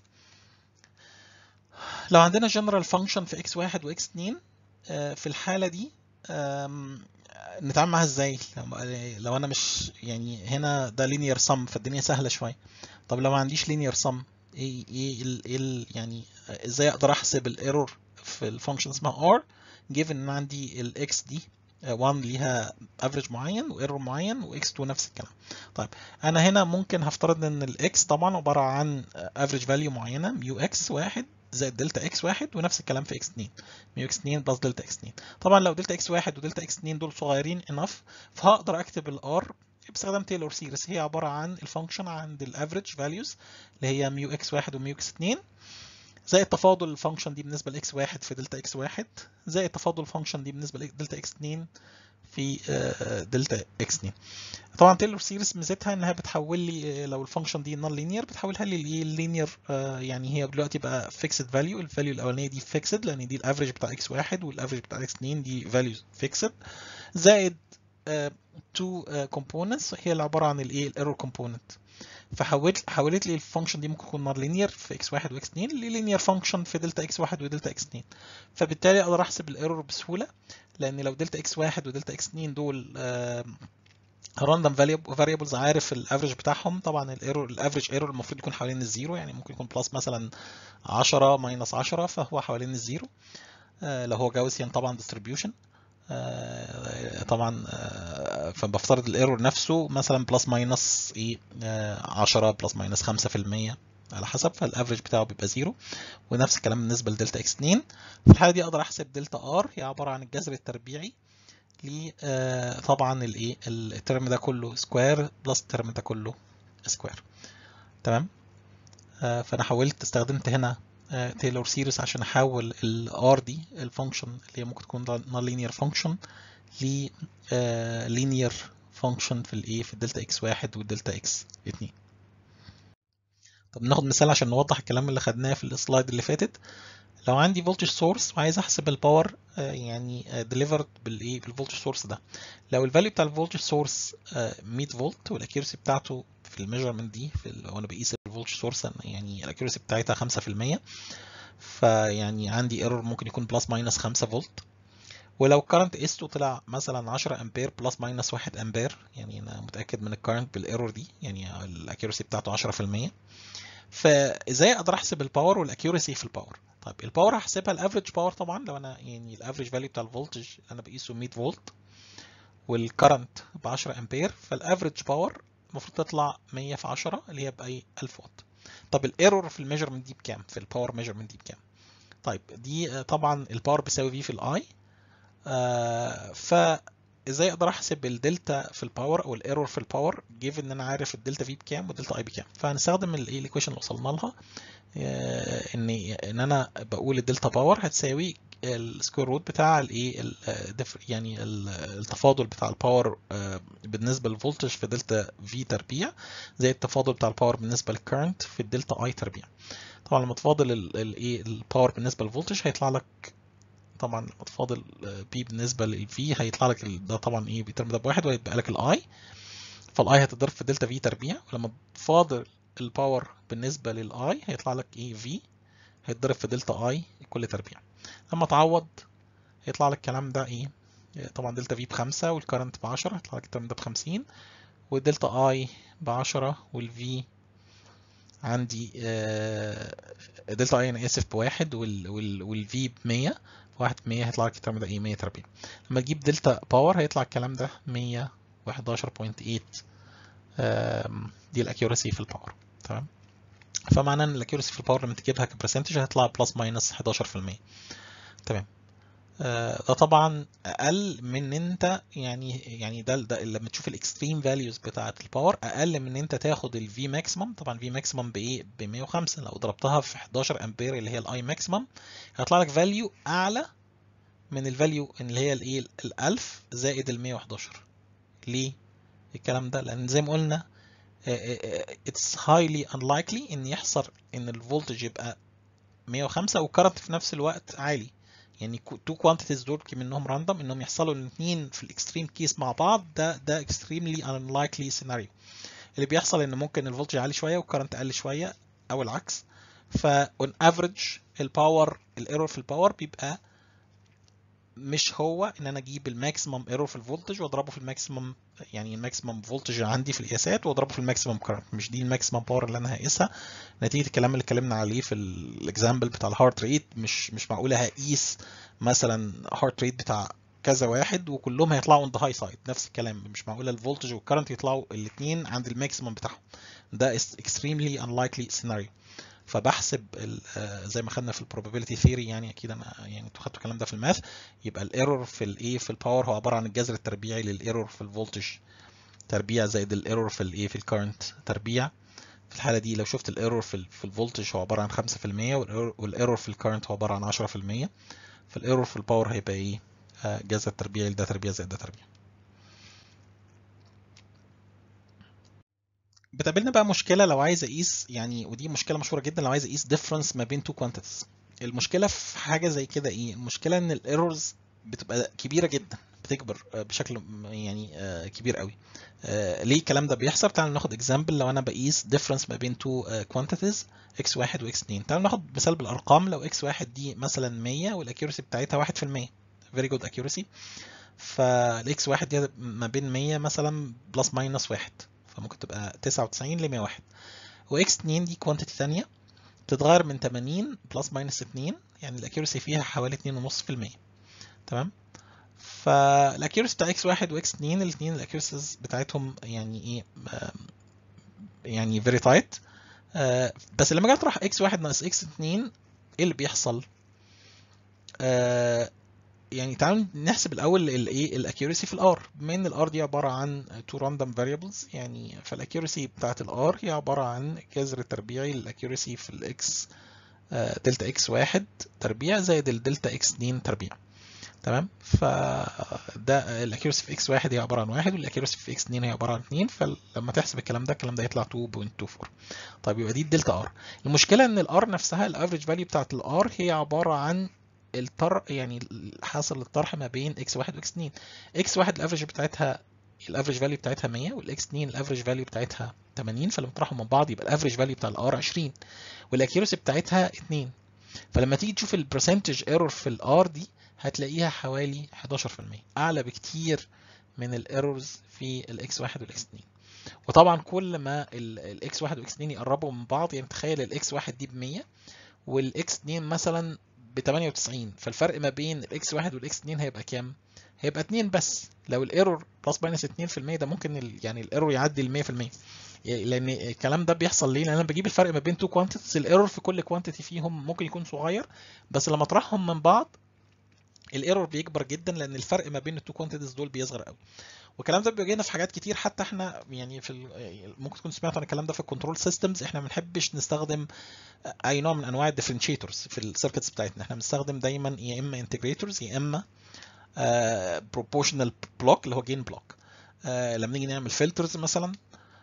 لو عندنا جنرال فانكشن في اكس 1 واكس 2 في الحاله دي نتعامل معاها ازاي لو انا مش يعني هنا ده لينير سم فالدنيا سهله شويه طب لو ما عنديش لينير سم ايه ايه ال ال يعني ازاي اقدر احسب الايرور في الفانكشن اسمها r given ان عندي الاكس دي 1 ليها افريج معين وايرور معين واكس 2 نفس الكلام طيب انا هنا ممكن هفترض ان الاكس طبعا عباره عن افريج فاليو معينه ميو اكس واحد زائد دلتا اكس واحد ونفس الكلام في اكس 2 ميو اكس 2 بلس دلتا اكس 2 طبعا لو دلتا اكس واحد ودلتا اكس 2 دول صغيرين انف فهقدر اكتب الار باستخدام تايلور سيريس هي عباره عن الفانكشن عند الافريج فاليوز اللي هي ميو اكس واحد وميو اكس 2 زائد تفاضل الفانكشن دي بالنسبه لاكس واحد في دلتا اكس واحد زائد تفاضل الفانكشن دي بالنسبه لدلتا اكس 2 في دلتا اكس 2 طبعا تايلور سيريس ميزتها انها بتحول لي لو الفانكشن دي نون لينير بتحولها لي لينير يعني هي دلوقتي بقى فيكسد فاليو الفاليو الاولانيه دي فيكسد لان دي الافريج بتاع اكس واحد والافريج بتاع اكس 2 دي فاليوز فيكسد زائد تو كومبوننتس هي اللي عباره عن الايه الايرور كومبوننت فحولت حولت لي الفانكشن دي ممكن تكون نون لينير في اكس واحد واكس 2 للينير فانكشن في دلتا اكس واحد ودلتا اكس 2 فبالتالي اقدر احسب الايرور بسهوله لان لو دلتا اكس واحد ودلتا اكس 2 دول راندوم فاريبلز عارف الافريج بتاعهم طبعا الايرور الافريج ايرور المفروض يكون حوالين الزيرو يعني ممكن يكون بلس مثلا 10 ماينس 10 فهو حوالين الزيرو آه لو هو جاوسيان طبعا ديستريبيوشن آه طبعا آه فبفترض الايرور نفسه مثلا بلس ماينس ايه 10 بلس ماينس 5% على حسب فالافريج بتاعه بيبقى زيرو ونفس الكلام بالنسبه لدلتا اكس 2 في الحاله دي اقدر احسب دلتا ار هي عباره عن الجذر التربيعي ل آه طبعا الايه الترم ده كله سكوير بلس الترم ده كله سكوير تمام آه فانا حاولت استخدمت هنا آه تايلور سيريس عشان احول الار دي الفانكشن اللي هي ممكن تكون نون لينير فانكشن ل لينير فانكشن في الايه في الدلتا اكس واحد والدلتا اكس اتنين طب ناخد مثال عشان نوضح الكلام اللي خدناه في السلايد اللي فاتت لو عندي فولتج سورس وعايز احسب الباور يعني ديليفرد بالايه بالفولتج سورس ده لو الفاليو بتاع الفولتج سورس 100 فولت والاكيورسي بتاعته في الميجرمنت دي في وانا بقيس الفولتج سورس يعني الاكيورسي بتاعتها 5% فيعني عندي ايرور ممكن يكون بلس ماينس 5 فولت ولو كارنت قسته طلع مثلا 10 امبير بلس ماينس 1 امبير يعني انا متاكد من الكارنت بالايرور دي يعني الاكيورسي بتاعته 10% فازاي اقدر احسب الباور والاكيورسي في الباور طيب الباور هحسبها الافريج باور طبعا لو انا يعني الافريج فاليو بتاع الفولتج انا بقيسه 100 فولت والكرنت ب 10 امبير فالافريج باور المفروض تطلع 100 في 10 اللي هي باي 1000 واط طب الايرور في الميجرمنت دي بكام في الباور ميجرمنت دي بكام طيب دي طبعا الباور بيساوي في في الاي آه فازاي اقدر احسب الدلتا في الباور او الايرور في الباور جيف ان انا عارف الدلتا في بكام والدلتا اي بكام فهنستخدم الايكويشن اللي وصلنا لها ان ان انا بقول الدلتا باور هتساوي السكوير روت بتاع الايه يعني التفاضل بتاع الباور بالنسبه للفولتج في دلتا في تربيع زي التفاضل بتاع الباور بالنسبه للكرنت في الدلتا اي تربيع طبعا لما تفاضل الايه الباور بالنسبه للفولتج هيطلع لك طبعا لما تفاضل بي بالنسبه للفي هيطلع لك ده طبعا ايه بيترم ده بواحد وهيتبقى لك الاي فالاي هتضرب في دلتا في تربيع ولما تفاضل الباور بالنسبة للاي هيطلع لك ايه في هيتضرب في دلتا اي كل تربيع لما تعوض هيطلع لك الكلام ده ايه طبعا دلتا في بخمسة والكرنت بعشرة هيطلع لك الكلام ده بخمسين والدلتا اي بعشرة والفي عندي آه دلتا اي انا اسف بواحد وال وال والفي بمية واحد بمية هيطلع لك الكلام ده ايه مية تربيع لما تجيب دلتا باور هيطلع الكلام ده مية وحداشر بوينت ايت دي الاكيورسي في الباور تمام فمعناه ان الاكيورسي في الباور لما تجيبها كبرسنتج هيطلع بلس ماينس 11% تمام ده طبعا اقل من انت يعني يعني ده, ده لما تشوف الاكستريم فاليوز بتاعه الباور اقل من انت تاخد الفي ماكسيمم طبعا في ماكسيمم بايه ب 105 لو ضربتها في 11 امبير اللي هي الاي ماكسيمم هيطلع لك فاليو اعلى من الفاليو اللي هي الايه ال 1000 زائد ال 111 ليه الكلام ده لان زي ما قلنا it's highly unlikely ان يحصل ان الفولتج يبقى 105 والكرنت في نفس الوقت عالي يعني تو كوانتيتيز دول منهم راندوم انهم يحصلوا الاثنين في الاكستريم كيس مع بعض ده ده extremely unlikely scenario اللي بيحصل ان ممكن الفولتج عالي شويه والكرنت اقل شويه او العكس فاون افريج الباور الايرور في الباور بيبقى مش هو ان انا اجيب الماكسيمم ايرور في الفولتج واضربه في الماكسيمم يعني الماكسيمم فولتج عندي في القياسات واضربه في الماكسيمم كارنت مش دي الماكسيمم باور اللي انا هقيسها نتيجه الكلام اللي اتكلمنا عليه في الاكزامبل بتاع الهارت ريت مش مش معقوله هقيس مثلا هارت ريت بتاع كذا واحد وكلهم هيطلعوا اون ذا هاي سايد نفس الكلام مش معقوله الفولتج والكرنت يطلعوا الاثنين عند الماكسيمم بتاعهم ده extremely unlikely scenario فبحسب زي ما خدنا في البروبابيلتي ثيوري يعني اكيد انا يعني انتوا خدتوا الكلام ده في الماث يبقى الايرور في الايه في الباور هو عباره عن الجذر التربيعي للايرور في الفولتج تربيع زائد الايرور في الايه في الكرنت تربيع في الحاله دي لو شفت الايرور في في الفولتج هو عباره عن 5% والايرور في الكرنت هو عباره عن 10% فالايرور في الباور هيبقى ايه جذر تربيعي لده تربيع زائد ده تربيع بتقابلنا بقى مشكله لو عايز اقيس يعني ودي مشكله مشهوره جدا لو عايز اقيس ديفرنس ما بين تو كوانتيتيز المشكله في حاجه زي كده ايه المشكله ان الايرورز بتبقى كبيره جدا بتكبر بشكل يعني كبير قوي ليه الكلام ده بيحصل تعالوا ناخد اكزامبل لو انا بقيس ديفرنس ما بين تو كوانتيتيز x1 و x2 تعالوا ناخد مثال بالارقام لو x1 دي مثلا 100 والاكيورسي بتاعتها 1% very good accuracy فالاكس واحد دي ما بين 100 مثلا بلس ماينس واحد فممكن تبقى 99 ل 101 واكس 2 دي كوانتيتي ثانيه بتتغير من 80 بلس ماينس 2 يعني الاكيورسي فيها حوالي 2.5% تمام فالاكيورسي بتاع اكس واحد واكس 2 الاثنين الاكيورسيز بتاعتهم يعني ايه يعني فيري تايت بس لما جيت اطرح اكس واحد ناقص اكس 2 ايه اللي بيحصل؟ آه يعني تعالوا نحسب الاول الايه الاكيورسي في الار بما ان الار دي عباره عن تو راندوم فاريبلز يعني فالاكيورسي بتاعت الار هي عباره عن جذر تربيعي للاكيورسي في الاكس دلتا اكس واحد تربيع زائد الدلتا اكس 2 تربيع تمام فده الاكيورسي في اكس واحد هي عباره عن واحد والاكيورسي في اكس 2 هي عباره عن 2 فلما تحسب الكلام ده الكلام ده يطلع 2.24 طيب يبقى دي الدلتا ار المشكله ان الار نفسها الافريج فاليو بتاعت الار هي عباره عن الطرح يعني حاصل الطرح ما بين اكس واحد واكس 2 اكس واحد الافريج بتاعتها الافريج فاليو بتاعتها 100 والاكس 2 الافريج فاليو بتاعتها 80 فلما تطرحهم من بعض يبقى الافريج فاليو بتاع الار 20 والاكيورسي بتاعتها 2 فلما تيجي تشوف البرسنتج ايرور في الار دي هتلاقيها حوالي 11% اعلى بكتير من الايرورز في الاكس 1 والاكس 2 وطبعا كل ما الاكس 1 والاكس 2 يقربوا من بعض يعني تخيل الاكس 1 دي ب 100 والاكس 2 مثلا ب 98 فالفرق ما بين الاكس 1 والاكس 2 هيبقى كام؟ هيبقى 2 بس لو الايرور بلس ماينس 2% ده ممكن ال يعني الايرور يعدي ال 100% لان الكلام ده بيحصل ليه؟ لان انا بجيب الفرق ما بين تو كوانتيتيز الايرور في كل كوانتيتي فيهم ممكن يكون صغير بس لما اطرحهم من بعض الايرور بيكبر جدا لان الفرق ما بين التو كوانتيتيز دول بيصغر قوي والكلام ده بيواجهنا في حاجات كتير حتى احنا يعني في ممكن تكون سمعتوا عن الكلام ده في الكنترول سيستمز احنا ما بنحبش نستخدم اي نوع من انواع الديفرنشيتورز في السيركتس بتاعتنا احنا بنستخدم دايما يا اما انتجريتورز يا اما بروبورشنال بلوك اللي هو جين بلوك لما نيجي نعمل فلترز مثلا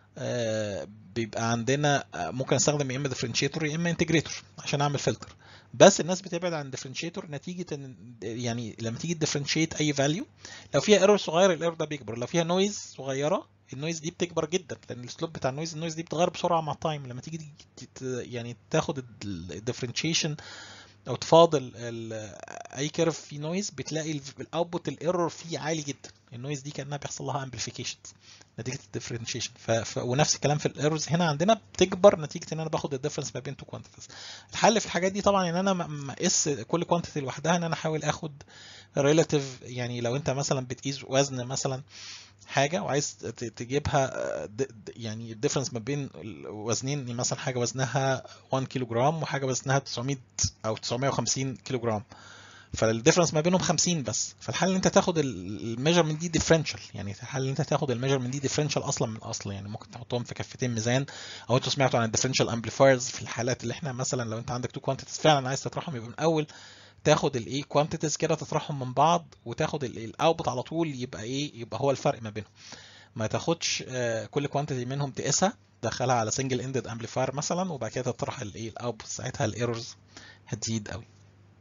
بيبقى عندنا ممكن استخدم يا اما ديفرنشيتور يا اما انتجريتور عشان اعمل فلتر بس الناس بتبعد عن الديفرنشيتور نتيجه ان يعني لما تيجي تديفرنشيت اي فاليو لو فيها ايرور صغير الايرور ده بيكبر لو فيها نويز صغيره النويز دي بتكبر جدا لان السلوب بتاع النويز النويز دي بتتغير بسرعه مع التايم لما تيجي يعني تاخد الديفرنشيشن او تفاضل اي كيرف فيه نويز بتلاقي الاوتبوت الايرور فيه عالي جدا النويز دي كانها بيحصل لها امبليفيكيشن نتيجه الديفرنشيشن ف... ف... ونفس الكلام في الايرورز هنا عندنا بتكبر نتيجه ان انا باخد الديفرنس ما بين تو كوانتيتيز الحل في الحاجات دي طبعا ان انا ما اقيس كل كوانتيتي لوحدها ان انا احاول اخد ريلاتيف يعني لو انت مثلا بتقيس وزن مثلا حاجه وعايز تجيبها يعني الديفرنس ما بين وزنين مثلا حاجه وزنها 1 كيلو جرام وحاجه وزنها 900 او 950 كيلو جرام فالديفرنس ما بينهم 50 بس فالحل ان انت تاخد الميجرمنت دي ديفرنشال يعني الحل ان انت تاخد الميجرمنت دي ديفرنشال اصلا من الاصل يعني ممكن تحطهم في كفتين ميزان او انتوا سمعتوا عن الديفرنشال امبليفايرز في الحالات اللي احنا مثلا لو انت عندك تو كوانتيتيز فعلا عايز تطرحهم يبقى من اول تاخد الايه كوانتيتيز كده تطرحهم من بعض وتاخد الاوتبوت على طول يبقى ايه يبقى هو الفرق ما بينهم ما تاخدش كل كوانتيتي منهم تقيسها تدخلها على سنجل اندد امبليفاير مثلا وبعد كده تطرح الايه الاوتبوت ساعتها الايرورز هتزيد قوي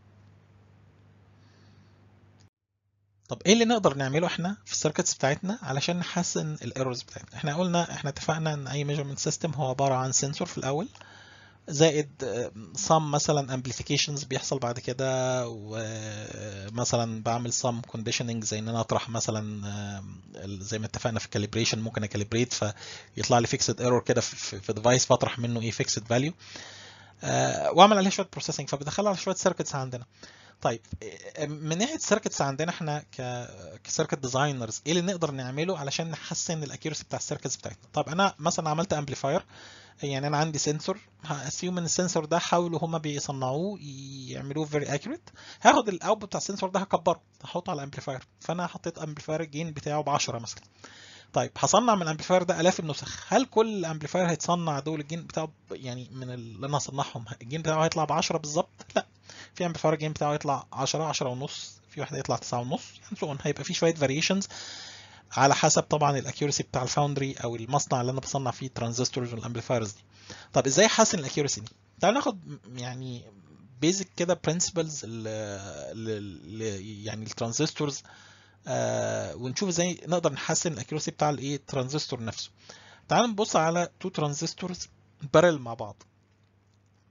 طب ايه اللي نقدر نعمله احنا في السيركتس بتاعتنا علشان نحسن الايرورز بتاعتنا احنا قلنا احنا اتفقنا ان اي ميجرمنت سيستم هو عباره عن سنسور في الاول زائد صم مثلا امبليفيكيشنز بيحصل بعد كده ومثلا بعمل صم كونديشننج زي ان انا اطرح مثلا زي ما اتفقنا في الكاليبريشن ممكن اكاليبريت فيطلع لي فيكسد ايرور كده في ديفايس فاطرح منه ايه فيكسد فاليو واعمل عليه شويه بروسيسنج فبدخله على شويه سيركتس عندنا طيب من ناحيه السيركتس عندنا احنا ك كسيركت ديزاينرز ايه اللي نقدر نعمله علشان نحسن الاكيورسي بتاع السيركتس بتاعتنا طب انا مثلا عملت امبليفاير يعني انا عندي سنسور هاسيوم ان السنسور ده حاولوا هما بيصنعوه يعملوه فيري اكيوريت هاخد الاوتبوت بتاع السنسور ده هكبره هحطه على الامبليفاير فانا حطيت امبليفاير الجين بتاعه ب 10 مثلا طيب هصنع من الامبليفاير ده الاف النسخ هل كل امبليفاير هيتصنع دول الجين بتاعه يعني من اللي انا هصنعهم الجين بتاعه هيطلع ب 10 بالظبط لا في امبليفاير الجين بتاعه يطلع 10 10 ونص في واحد هيطلع 9 ونص يعني سو هيبقى في شويه فاريشنز على حسب طبعا الاكيورسي بتاع الفاوندري او المصنع اللي انا بصنع فيه الترانزستورز والامبليفايرز دي طب ازاي احسن الاكيورسي دي تعالوا ناخد يعني بيزك كده برنسبلز يعني الترانزستورز آه ونشوف ازاي نقدر نحسن الاكيورسي بتاع الايه الترانزستور نفسه تعالوا نبص على تو ترانزستورز بارل مع بعض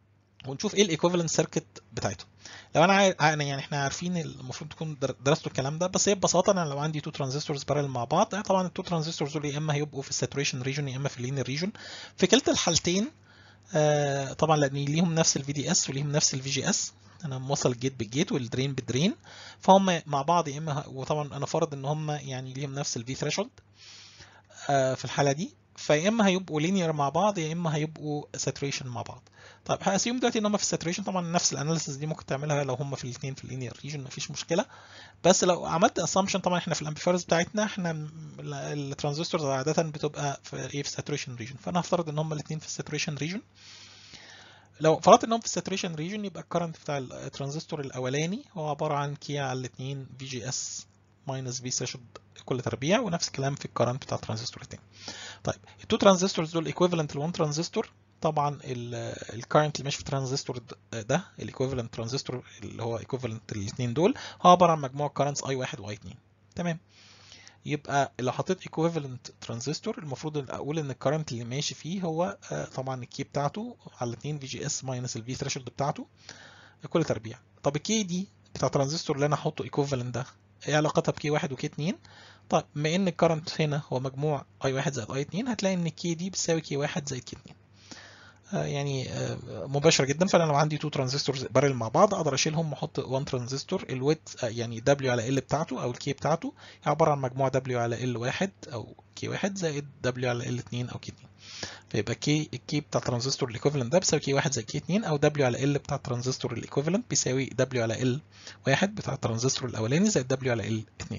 ونشوف ايه الايكوفالنت سيركت بتاعته لو انا عارف يعني احنا عارفين المفروض تكون درستوا الكلام ده بس هي ببساطه انا لو عندي تو ترانزستورز بارل مع بعض طبعا التو ترانزستورز دول يا اما هيبقوا في الساتوريشن ريجون يا اما في اللينير ريجون في كلتا الحالتين آه طبعا لان ليهم نفس الفي دي اس وليهم نفس الفي جي اس انا موصل الجيت بالجيت والدرين بالدرين فهم مع بعض يا اما وطبعا انا فرض ان هم يعني ليهم نفس الفي ثريشولد آه في الحاله دي فيا اما هيبقوا لينير مع بعض يا اما هيبقوا ساتوريشن مع بعض طيب هاسيوم دلوقتي ان هم في الساتوريشن طبعا نفس الاناليسيس دي ممكن تعملها لو هم في الاثنين في اللينير ريجن مفيش مشكله بس لو عملت اسامبشن طبعا احنا في الامبليفايرز بتاعتنا احنا الترانزستورز عاده بتبقى في ايه في الساتوريشن ريجن فانا هفترض ان هم الاثنين في الساتوريشن ريجن لو فرضت انهم في الساتوريشن ريجن يبقى الكرنت بتاع الترانزستور الاولاني هو عباره عن كي على الاثنين في جي اس ماينس في ثريشولد كل تربيع ونفس الكلام في الكرنت بتاع الترانزستور الثاني طيب التو ترانزستورز دول ايكويفالنت ل1 ترانزستور طبعا الكرنت اللي ماشي في الترانزستور ده الايكويفالنت ترانزستور اللي هو ايكويفالنت الاثنين دول هو عباره عن مجموع كرنتس اي 1 واي 2 تمام يبقى لو حطيت ايكويفالنت ترانزستور المفروض اقول ان الكرنت اللي ماشي فيه هو طبعا الكي بتاعته على 2 في جي اس ماينس الفي ثريشولد بتاعته كل تربيع طب الكي دي بتاع الترانزستور اللي انا هحطه ايكويفالنت ده ايه علاقتها بكي 1 وكي 2 طيب بما ان الكرنت هنا هو مجموع اي 1 زائد اي 2 هتلاقي ان كي دي بتساوي كي 1 زائد كي 2 يعني مباشره جدا فانا لو عندي تو ترانزستورز بارل مع بعض اقدر اشيلهم واحط 1 ترانزستور الويت يعني دبليو على ال بتاعته او الكي بتاعته هي عباره عن مجموع دبليو على ال 1 او كي 1 زائد دبليو على ال 2 او كي 2 فيبقى كي الكي بتاع الترانزستور الايكوفالنت ده بيساوي كي 1 زائد كي 2 او دبليو على ال بتاع الترانزستور الايكوفالنت بيساوي دبليو على ال 1 بتاع الترانزستور الاولاني زائد دبليو على ال 2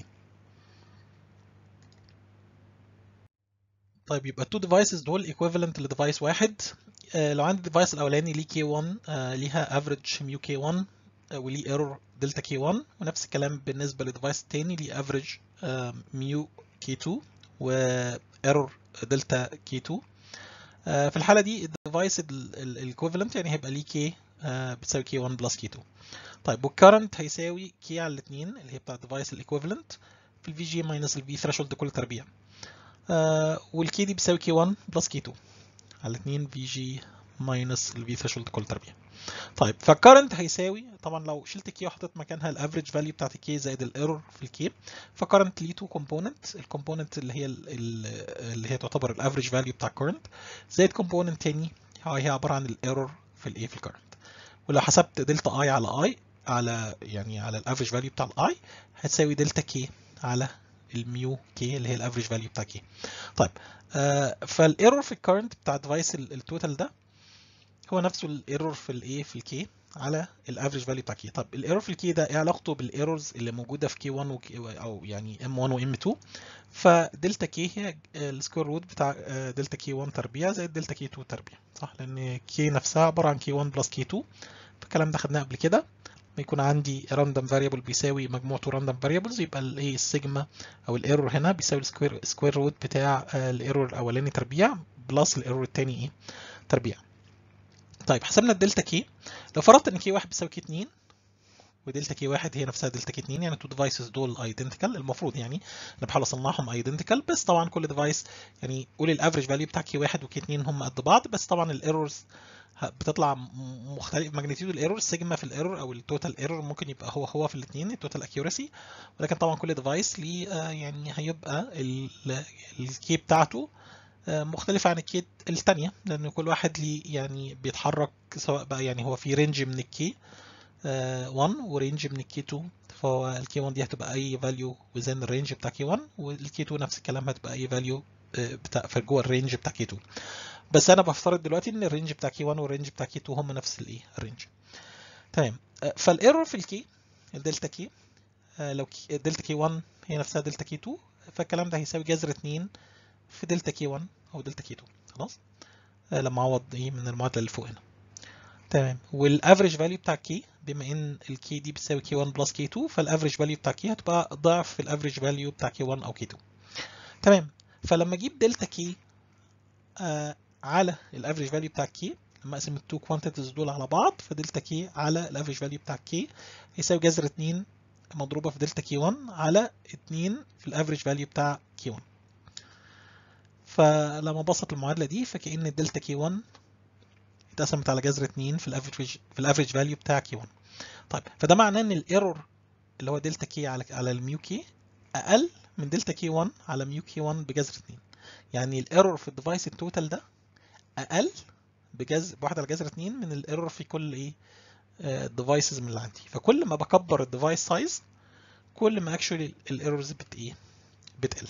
طيب يبقى التو ديفايسز دول ايكويفالنت لديفايس واحد آه لو عندي الديفايس الاولاني ليه كي 1 آه ليها افريج ميو كي 1 آه وليه ايرور دلتا كي 1 ونفس الكلام بالنسبه للديفايس الثاني ليه افريج ميو كي 2 وايرور دلتا كي 2 في الحاله دي الديفايس الايكويفالنت يعني هيبقى ليه كي بتساوي كي 1 بلس كي 2 طيب والكرنت هيساوي كي على الاثنين اللي هي بتاع الديفايس الايكويفالنت في الفي جي ماينس الفي ثريشولد كل تربيع آه والكي دي بتساوي كي 1 بلس كي 2 على 2 في جي ماينس الفي ثريشولد كل تربيع طيب فالكرنت هيساوي طبعا لو شلت كي وحطيت مكانها الافريج فاليو بتاعت الكي زائد الايرور في الكي فكرنت ليه تو كومبوننت الكومبوننت اللي هي اللي هي تعتبر الافريج فاليو بتاع الكرنت زائد كومبوننت تاني هي عباره عن الايرور في الايه في الكرنت ولو حسبت دلتا اي على اي على يعني على الافريج فاليو بتاع الاي هتساوي دلتا كي على الميو كي اللي هي الافريج فاليو بتاع كي طيب آه فالايرور في الكرنت بتاع الديفايس التوتال ده هو نفسه الايرور في الايه في الكي على الافريج فاليو بتاع كي طب الايرور في الكي ده ايه علاقته بالايرورز اللي موجوده في كي 1 وكي او يعني ام 1 وام 2 فدلتا كي هي السكوير روت بتاع دلتا كي 1 تربيع زائد دلتا كي 2 تربيع صح لان كي نفسها عباره عن كي 1 بلس كي 2 فالكلام ده خدناه قبل كده يكون عندي راندوم فاريبل بيساوي مجموعة راندوم فاريبلز يبقى الايه السيجما او الايرور هنا بيساوي السكوير سكوير روت بتاع الايرور الاولاني تربيع بلس الايرور الثاني ايه تربيع طيب حسبنا الدلتا كي لو فرضت ان كي 1 بيساوي كي 2 ودلتا كي 1 هي نفسها دلتا كي 2 يعني تو ديفايسز دول ايدنتيكال المفروض يعني انا بحاول اصنعهم ايدنتيكال بس طبعا كل ديفايس يعني قول الافريج فاليو بتاع كي 1 وكي 2 هم قد بعض بس طبعا الايرورز بتطلع مختلف ماجنتيود الايرور سيجما في الايرور او التوتال ايرور ممكن يبقى هو هو في الاثنين التوتال اكيورسي ولكن طبعا كل ديفايس ليه يعني هيبقى الكي بتاعته مختلفة عن الكي الثانية لأن كل واحد ليه يعني بيتحرك سواء بقى يعني هو في رينج من الكي 1 ورينج من الكي 2 فهو الكي 1 دي هتبقى أي فاليو وزن الرينج بتاع كي 1 والكي 2 نفس الكلام هتبقى أي فاليو بتاع في جوه الرينج بتاع كي 2 بس انا بفترض دلوقتي ان الرينج بتاع كي 1 والرينج بتاع كي 2 هم نفس الايه الرينج تمام فالايرور في الكي الدلتا كي لو دلتا كي 1 هي نفسها دلتا كي 2 فالكلام ده هيساوي جذر 2 في دلتا كي 1 او دلتا كي 2 خلاص لما اعوض ايه من المعادله اللي فوق هنا تمام والافريج فاليو بتاع كي بما ان الكي دي بتساوي كي 1 بلس كي 2 فالافريج فاليو بتاع كي هتبقى ضعف الافريج فاليو بتاع كي 1 او كي 2 تمام فلما اجيب دلتا كي آه على الافريج فاليو بتاع كي لما اقسم التو كوانتيتيز دول على بعض فدلتا كي على الافريج فاليو بتاع كي يساوي جذر 2 مضروبه في دلتا كي 1 على 2 في الافريج فاليو بتاع كي 1 فلما بسط المعادله دي فكأن الدلتا كي 1 اتقسمت على جذر 2 في الافريج في الافريج فاليو بتاع كي 1 طيب فده معناه ان الايرور اللي هو دلتا كي على على الميو كي اقل من دلتا كي 1 على ميو كي 1 بجذر 2 يعني الايرور في الديفايس التوتال ده اقل بجذر بواحد على جذر 2 من الايرور في كل ايه الديفايسز من اللي عندي فكل ما بكبر الديفايس سايز كل ما اكشولي الايرورز بت ايه بتقل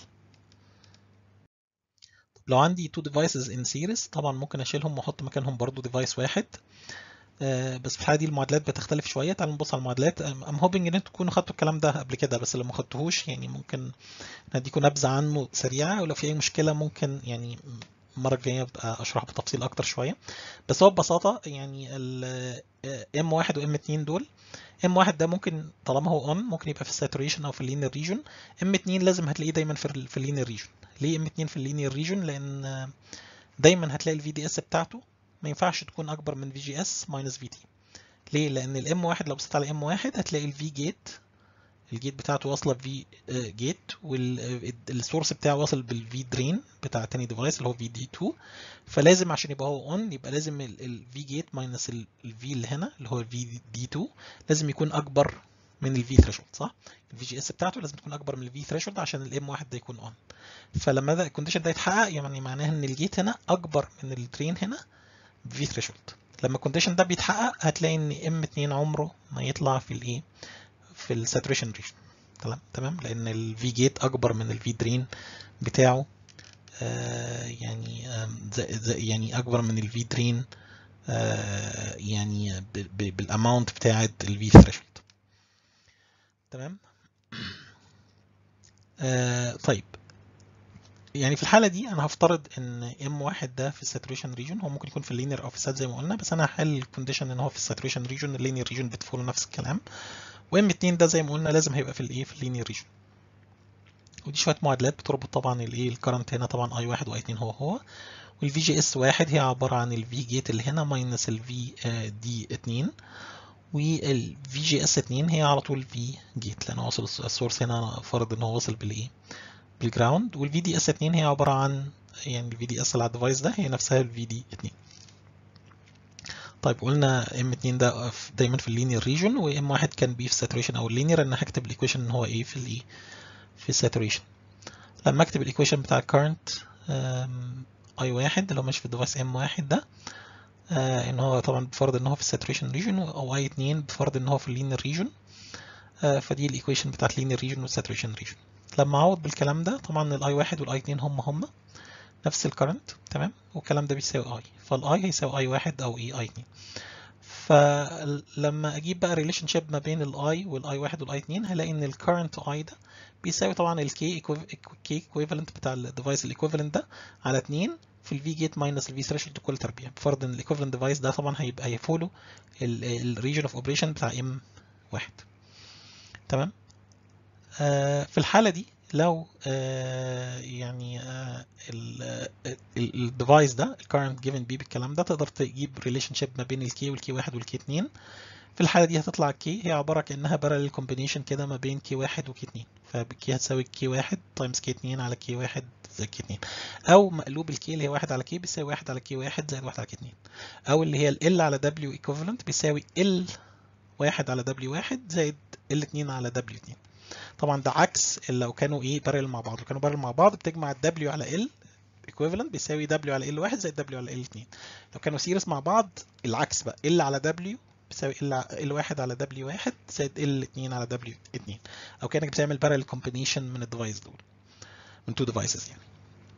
لو عندي تو ديفايسز ان سيريز طبعا ممكن اشيلهم واحط مكانهم برضو ديفايس واحد آه بس في الحاله دي المعادلات بتختلف شويه تعالوا نبص على المعادلات ام هوبنج ان انتوا تكونوا خدتوا الكلام ده قبل كده بس لو ما خدتوهوش يعني ممكن نديكم نبذه عنه سريعه ولو في اي مشكله ممكن يعني المره الجايه ابقى اشرح بتفصيل اكتر شويه بس هو ببساطه يعني ال ام 1 وام 2 دول ام 1 ده ممكن طالما هو اون ممكن يبقى في الساتوريشن او في اللينير ريجون ام 2 لازم هتلاقيه دايما في في اللينير ريجون ليه ام 2 في اللينير ريجون لان دايما هتلاقي الفي دي اس بتاعته ما ينفعش تكون اكبر من في جي اس ماينس في تي ليه لان الام 1 لو بصيت على ام 1 هتلاقي الفي جيت الجيت بتاعته واصله بفي جيت والسورس بتاعه واصل بالفي درين بتاع تاني ديفايس اللي هو في دي 2 فلازم عشان يبقى هو اون يبقى لازم الفي جيت ماينس الفي اللي هنا اللي هو الفي دي 2 لازم يكون اكبر من الفي ثريشولد صح الفي جي اس بتاعته لازم تكون اكبر من الفي ثريشولد عشان الام واحد ده يكون اون فلما ده الكونديشن ده يتحقق يعني معناها ان الجيت هنا اكبر من الدرين هنا بفي ثريشولد لما الكونديشن ده بيتحقق هتلاقي ان ام 2 عمره ما يطلع في الايه في الساتوريشن ريجن تمام تمام لان الفي جيت اكبر من الفي درين بتاعه آه يعني آه يعني اكبر من الفي درين آه يعني بالاماونت بتاعه الفي ثريشولد تمام آه طيب يعني في الحالة دي أنا هفترض إن ام واحد ده في الساتوريشن ريجون هو ممكن يكون في اللينير أو في السات زي ما قلنا بس أنا هحل الكونديشن إن هو في الساتوريشن ريجون اللينير ريجون بتفولو نفس الكلام وام 2 ده زي ما قلنا لازم هيبقى في الايه في اللينير ريجون ودي شويه معادلات بتربط طبعا الايه الكرنت هنا طبعا اي 1 واي 2 هو هو والفي جي اس 1 هي عباره عن الفي جيت اللي هنا ماينس الفي دي 2 والفي جي اس 2 هي على طول في جيت لان واصل السورس هنا فرض ان هو واصل بالايه بالجراوند والفي دي اس 2 هي عباره عن يعني الفي دي اس اللي على الديفايس ده هي نفسها الفي دي 2 طيب قلنا ام 2 ده دايما في اللينير ريجون وام 1 كان بي في الساتوريشن او اللينير انا هكتب الايكويشن ان هو ايه في الايه في الساتوريشن لما اكتب الايكويشن بتاع الكارنت اي 1 اللي هو ماشي في الديفايس ام 1 ده آه ان هو طبعا بفرض ان هو في الساتوريشن ريجون او اي 2 بفرض ان هو في اللينير ريجون آه فدي الايكويشن بتاعت اللينير ريجون والساتوريشن ريجون لما اعوض بالكلام ده طبعا الاي 1 والاي 2 هم هم نفس الكرنت تمام والكلام ده بيساوي اي فالاي هيساوي اي 1 او اي اي 2 فلما اجيب بقى ريليشن شيب ما بين الاي والاي 1 والاي 2 هلاقي ان الكرنت اي ده بيساوي طبعا الكي كي ايكويفالنت بتاع الديفايس الايكويفالنت ده على 2 في الفي جيت ماينس الفي ثريشولد كل تربيع بفرض ان الايكويفالنت ديفايس ده طبعا هيبقى هيفولو الريجن اوف اوبريشن بتاع ام 1 تمام آه في الحاله دي لو آه يعني آه الديفايس ده الكارنت جيفن بي بالكلام ده تقدر تجيب ريليشن شيب ما بين الكي والكي 1 والكي 2 في الحاله دي هتطلع الكي هي عباره كانها باراليل كومبينيشن كده ما بين كي 1 وكي 2 فكي هتساوي كي 1 تايمز كي 2 على كي 1 زائد كي 2 او مقلوب الكي اللي هي 1 على كي بيساوي 1 على كي 1 زائد 1 على كي 2 او اللي هي ال على دبليو ايكوفالنت بيساوي ال 1 على دبليو 1 زائد ال 2 على دبليو 2 طبعا ده عكس لو كانوا ايه بارل مع بعض لو كانوا بارل مع بعض بتجمع الدبليو على ال equivalent بيساوي دبليو على ال 1 زائد دبليو على ال 2 لو كانوا سيريس مع بعض العكس بقى ال على دبليو بيساوي ال ال 1 على دبليو 1 زائد ال 2 على دبليو 2 او كانك بتعمل بارل كومبينيشن من الديفايس دول من تو ديفايسز يعني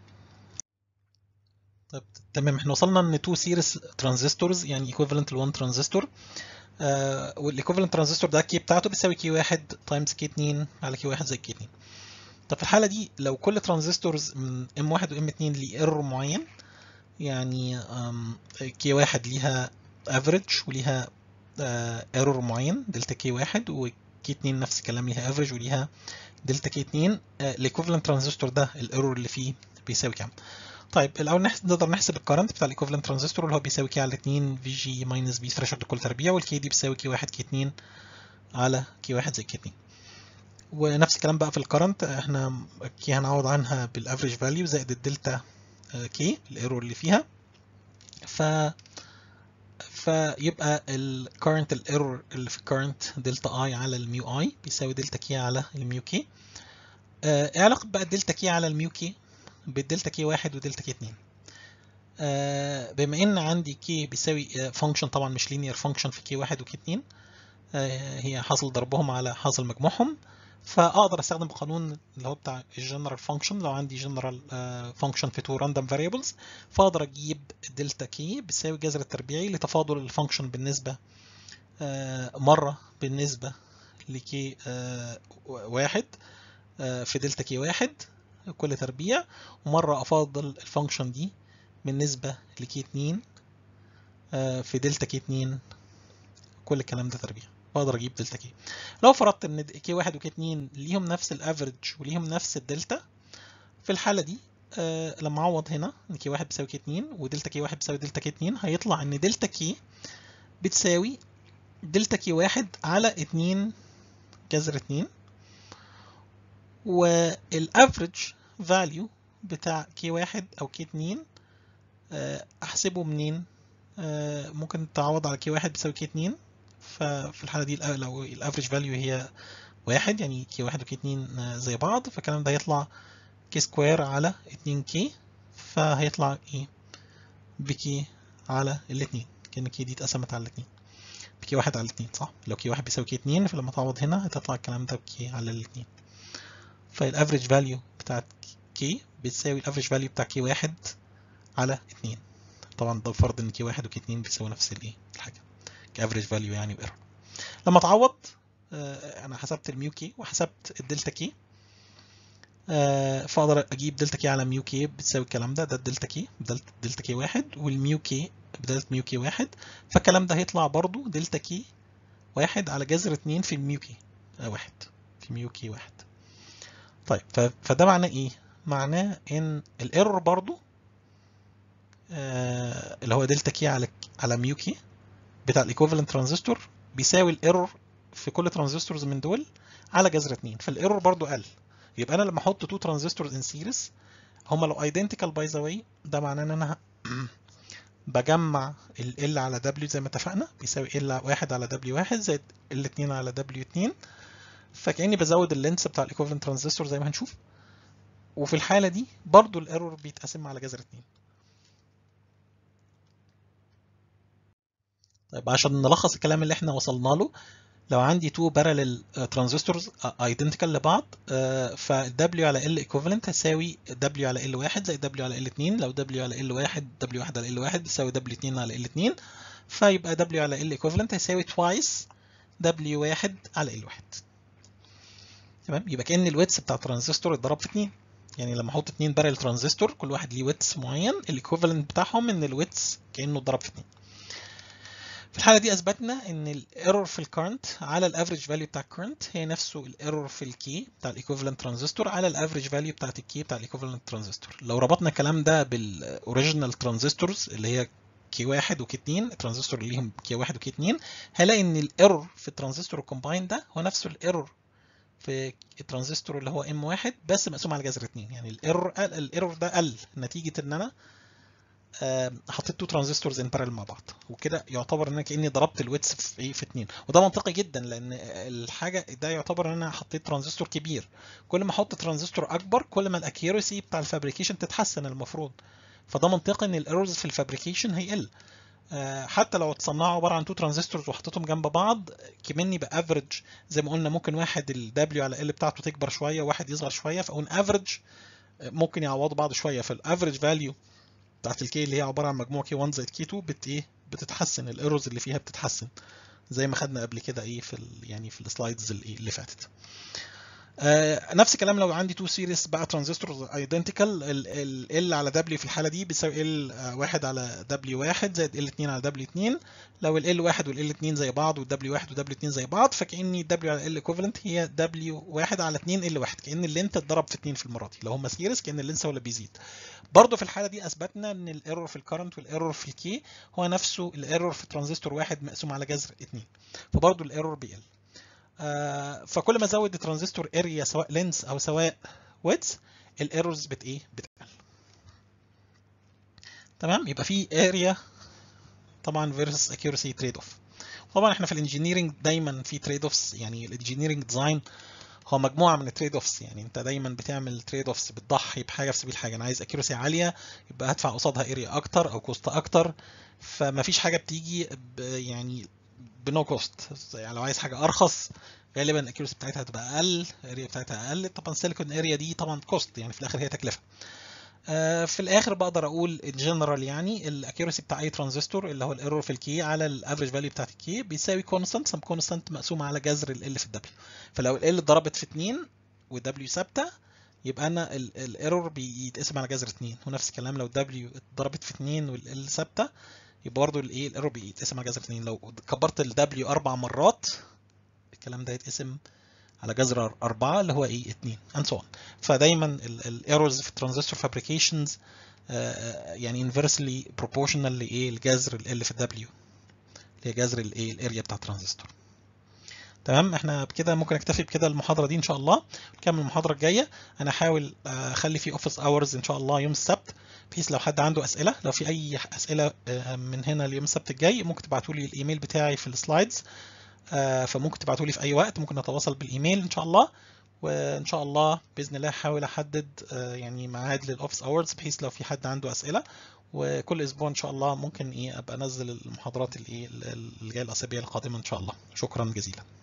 طيب تمام احنا وصلنا ان تو سيريس ترانزستورز يعني ايكويفالنت ل 1 ترانزستور آه والايكوفالنت ترانزستور ده كي بتاعته بتساوي كي 1 تايمز كي 2 على كي 1 زائد كي 2 طب في الحاله دي لو كل ترانزستورز من ام 1 وام 2 ليه ايرور معين يعني كي 1 ليها افريج وليها ايرور معين دلتا كي 1 وكي 2 نفس الكلام ليها افريج وليها دلتا كي 2 الايكوفالنت ترانزستور ده الايرور اللي فيه بيساوي كام طيب الاول نحسب نقدر نحسب الكرنت بتاع الايكوفالنت ترانزستور اللي هو بيساوي كي على 2 في جي ماينس بي ثريشولد كل تربيع والكي دي بيساوي كي 1 كي 2 على كي 1 زائد كي 2 ونفس الكلام بقى في الكرنت احنا كي هنعوض عنها بالافريج فاليو زائد الدلتا كي الايرور اللي فيها ف فيبقى ال current الايرور اللي في current دلتا اي على الميو اي بيساوي دلتا كي على الميو كي آه، ايه علاقة بقى الدلتا كي على الميو كي بالدلتا كي واحد ودلتا كي اتنين آه، بما ان عندي كي بيساوي فانكشن طبعا مش لينير فانكشن في كي واحد وكي اتنين آه، هي حاصل ضربهم على حاصل مجموعهم فاقدر استخدم قانون اللي هو بتاع الجنرال فانكشن لو عندي جنرال فانكشن في تو راندوم فاريبلز فاقدر اجيب دلتا كي بتساوي جذر التربيعي لتفاضل الفانكشن بالنسبه آه، مره بالنسبه لكي آه، واحد آه، في دلتا كي واحد كل تربيع ومره افاضل الفانكشن دي بالنسبه لكي اتنين آه، في دلتا كي اتنين كل الكلام ده تربيع بقدر اجيب دلتا كي لو فرضت ان كي واحد وكي اتنين ليهم نفس الافريج وليهم نفس الدلتا في الحالة دي آه لما اعوض هنا ان كي واحد بيساوي كي اتنين ودلتا كي واحد بيساوي دلتا كي اتنين هيطلع ان دلتا كي بتساوي دلتا كي واحد على اتنين جذر اتنين والافريج فاليو بتاع كي واحد او كي اتنين آه احسبه منين آه ممكن تعوض على كي واحد بيساوي كي اتنين ففي الحالة دي الأ- لو الافريج فاليو هي واحد يعني كي واحد وكي اتنين آه، زي بعض فالكلام ده هيطلع كي سكوير على اتنين كي فهيطلع ايه بكي على الاتنين كأن كي دي اتقسمت على الاتنين بكي واحد على الاتنين صح لو كي واحد بيساوي كي اتنين فلما تعوض هنا هتطلع الكلام ده بكي على الاتنين فالافريج فاليو بتاعت كي بتساوي الافريج فاليو بتاع كي واحد على اتنين طبعا ده فرض ان كي واحد وكي اتنين بيساوي نفس الايه الحاجة كافريج فاليو يعني بايرور لما تعوض آه، انا حسبت الميو كي وحسبت الدلتا كي آه، فاقدر اجيب دلتا كي على ميو كي بتساوي الكلام ده ده الدلتا كي دلتا دلتا كي واحد والميو كي بدلتا ميو كي واحد فالكلام ده هيطلع برضو دلتا كي واحد على جذر اتنين في الميو كي آه، واحد في ميو كي واحد طيب ف- فده معناه ايه؟ معناه ان الايرور برضو آه، اللي هو دلتا كي على على ميو كي بتاع الايكوفالنت ترانزستور بيساوي الايرور في كل ترانزستورز من دول على جذر اتنين فالايرور برضو قل يبقى انا لما احط تو ترانزستورز ان سيريز هما لو ايدنتيكال باي ذا واي ده معناه ان انا بجمع ال L على W زي ما اتفقنا بيساوي L واحد على W واحد زائد L اتنين على W اتنين فكأني بزود اللينس بتاع الايكوفالنت ترانزستور زي ما هنشوف وفي الحالة دي برضو الايرور بيتقسم على جذر اتنين طيب عشان نلخص الكلام اللي احنا وصلنا له لو عندي تو باراليل ترانزستورز ايدنتيكال لبعض ف W على L equivalent هتساوي W على L واحد زائد W على L اتنين لو W على L واحد W واحد على L واحد بتساوي W اتنين على L اتنين فيبقى W على L equivalent هيساوي twice W واحد على L واحد تمام يبقى كأن الويتس بتاع الترانزستور اتضرب في اتنين يعني لما احط اتنين بارل ترانزستور كل واحد ليه ويتس معين الايكوفالنت بتاعهم ان الويتس كانه اتضرب في اتنين في الحالة دي أثبتنا إن الايرور في الكرنت على الافريج فاليو بتاع الكرنت هي نفسه الايرور في الكي بتاع الايكوفالنت ترانزستور على الافريج فاليو بتاعت الكي بتاع الايكوفالنت ترانزستور لو ربطنا الكلام ده بالاوريجينال ترانزستورز اللي هي كي واحد وكي اتنين الترانزستور اللي ليهم كي واحد وكي اتنين هلاقي إن الايرور في الترانزستور الكومباين ده هو نفسه الايرور في الترانزستور اللي هو ام واحد بس مقسوم على جذر اتنين يعني الايرور الايرور ده قل نتيجة إن أنا آه، حطيت تو ترانزستورز ان بارل مع بعض وكده يعتبر ان انا كاني ضربت الويتس في ايه في اتنين وده منطقي جدا لان الحاجه ده يعتبر ان انا حطيت ترانزستور كبير كل ما احط ترانزستور اكبر كل ما الاكيورسي بتاع الفابريكيشن تتحسن المفروض فده منطقي ان الايرورز في الفابريكيشن هيقل آه، حتى لو اتصنعوا عباره عن تو ترانزستورز وحطيتهم جنب بعض كمني بافريج زي ما قلنا ممكن واحد ال W على L بتاعته تكبر شويه وواحد يصغر شويه فاقول افريج ممكن يعوضوا بعض شويه فالافريج فاليو بتاعت الكي اللي هي عباره عن مجموع كي 1 زائد كي 2 بت ايه بتتحسن الايرورز اللي فيها بتتحسن زي ما خدنا قبل كده ايه في ال يعني في السلايدز اللي, اللي فاتت آه نفس الكلام لو عندي تو سيريس بقى ترانزستورز ايدنتيكال ال على دبليو في الحاله دي بيساوي ال واحد على دبليو واحد زائد ال 2 على دبليو 2 لو ال واحد وال 2 زي بعض والدبليو واحد ودبليو 2 زي بعض فكاني دبليو على ال ايكوفالنت هي دبليو واحد على 2 ال واحد كان اللينت اتضرب في 2 في المره دي لو هم سيريس كان اللينس هو اللي بيزيد برضه في الحاله دي اثبتنا ان الايرور في الكرنت والايرور في الكي هو نفسه الايرور في ترانزستور واحد مقسوم على جذر 2 فبرضه الايرور بيقل آه فكل ما ازود الترانزستور اريا سواء لينس او سواء ويدز الايرورز بت ايه بتقل تمام يبقى في اريا طبعا فيرسس اكيورسي تريد اوف طبعا احنا في الانجينيرنج دايما في تريد اوفس يعني الانجينيرنج ديزاين هو مجموعه من التريد اوفس يعني انت دايما بتعمل تريد اوفس بتضحي بحاجه في سبيل حاجه انا عايز اكيورسي عاليه يبقى هدفع قصادها اريا اكتر او كوست اكتر فما فيش حاجه بتيجي ب يعني بنو كوست يعني لو عايز حاجه ارخص غالبا الاكيورسي بتاعتها هتبقى اقل الاريا بتاعتها اقل طبعا السيليكون اريا دي طبعا كوست يعني في الاخر هي تكلفه في الاخر بقدر اقول ان جنرال يعني الاكيورسي بتاع اي ترانزستور اللي هو الايرور في الكي على الافريج فاليو بتاعت الكي بيساوي كونستانت سم كونستانت مقسوم على جذر ال في الدبليو فلو ال اتضربت في 2 والدبليو ثابته يبقى انا الايرور بيتقسم على جذر 2 ونفس الكلام لو الدبليو اتضربت في 2 والال ثابته يبقى برضه الايه الايرور بيتقسم على جذر 2 لو كبرت الدبليو اربع مرات الكلام ده يتقسم على جذر 4 اللي هو ايه 2 and so on فدايما الايرورز في الترانزستور فابريكيشنز يعني inversely proportional لايه الجذر ال في الدبليو اللي هي جذر الايه الاريا بتاع الترانزستور تمام احنا بكده ممكن نكتفي بكده المحاضره دي ان شاء الله نكمل المحاضره الجايه انا هحاول اخلي في اوفيس اورز ان شاء الله يوم السبت بحيث لو حد عنده اسئله لو في اي اسئله من هنا ليوم السبت الجاي ممكن تبعتوا لي الايميل بتاعي في السلايدز فممكن تبعتوا لي في اي وقت ممكن نتواصل بالايميل ان شاء الله وان شاء الله باذن الله هحاول احدد يعني ميعاد للاوفيس اورز بحيث لو في حد عنده اسئله وكل اسبوع ان شاء الله ممكن ايه ابقى انزل المحاضرات الايه اللي جايه الاسابيع القادمه ان شاء الله شكرا جزيلا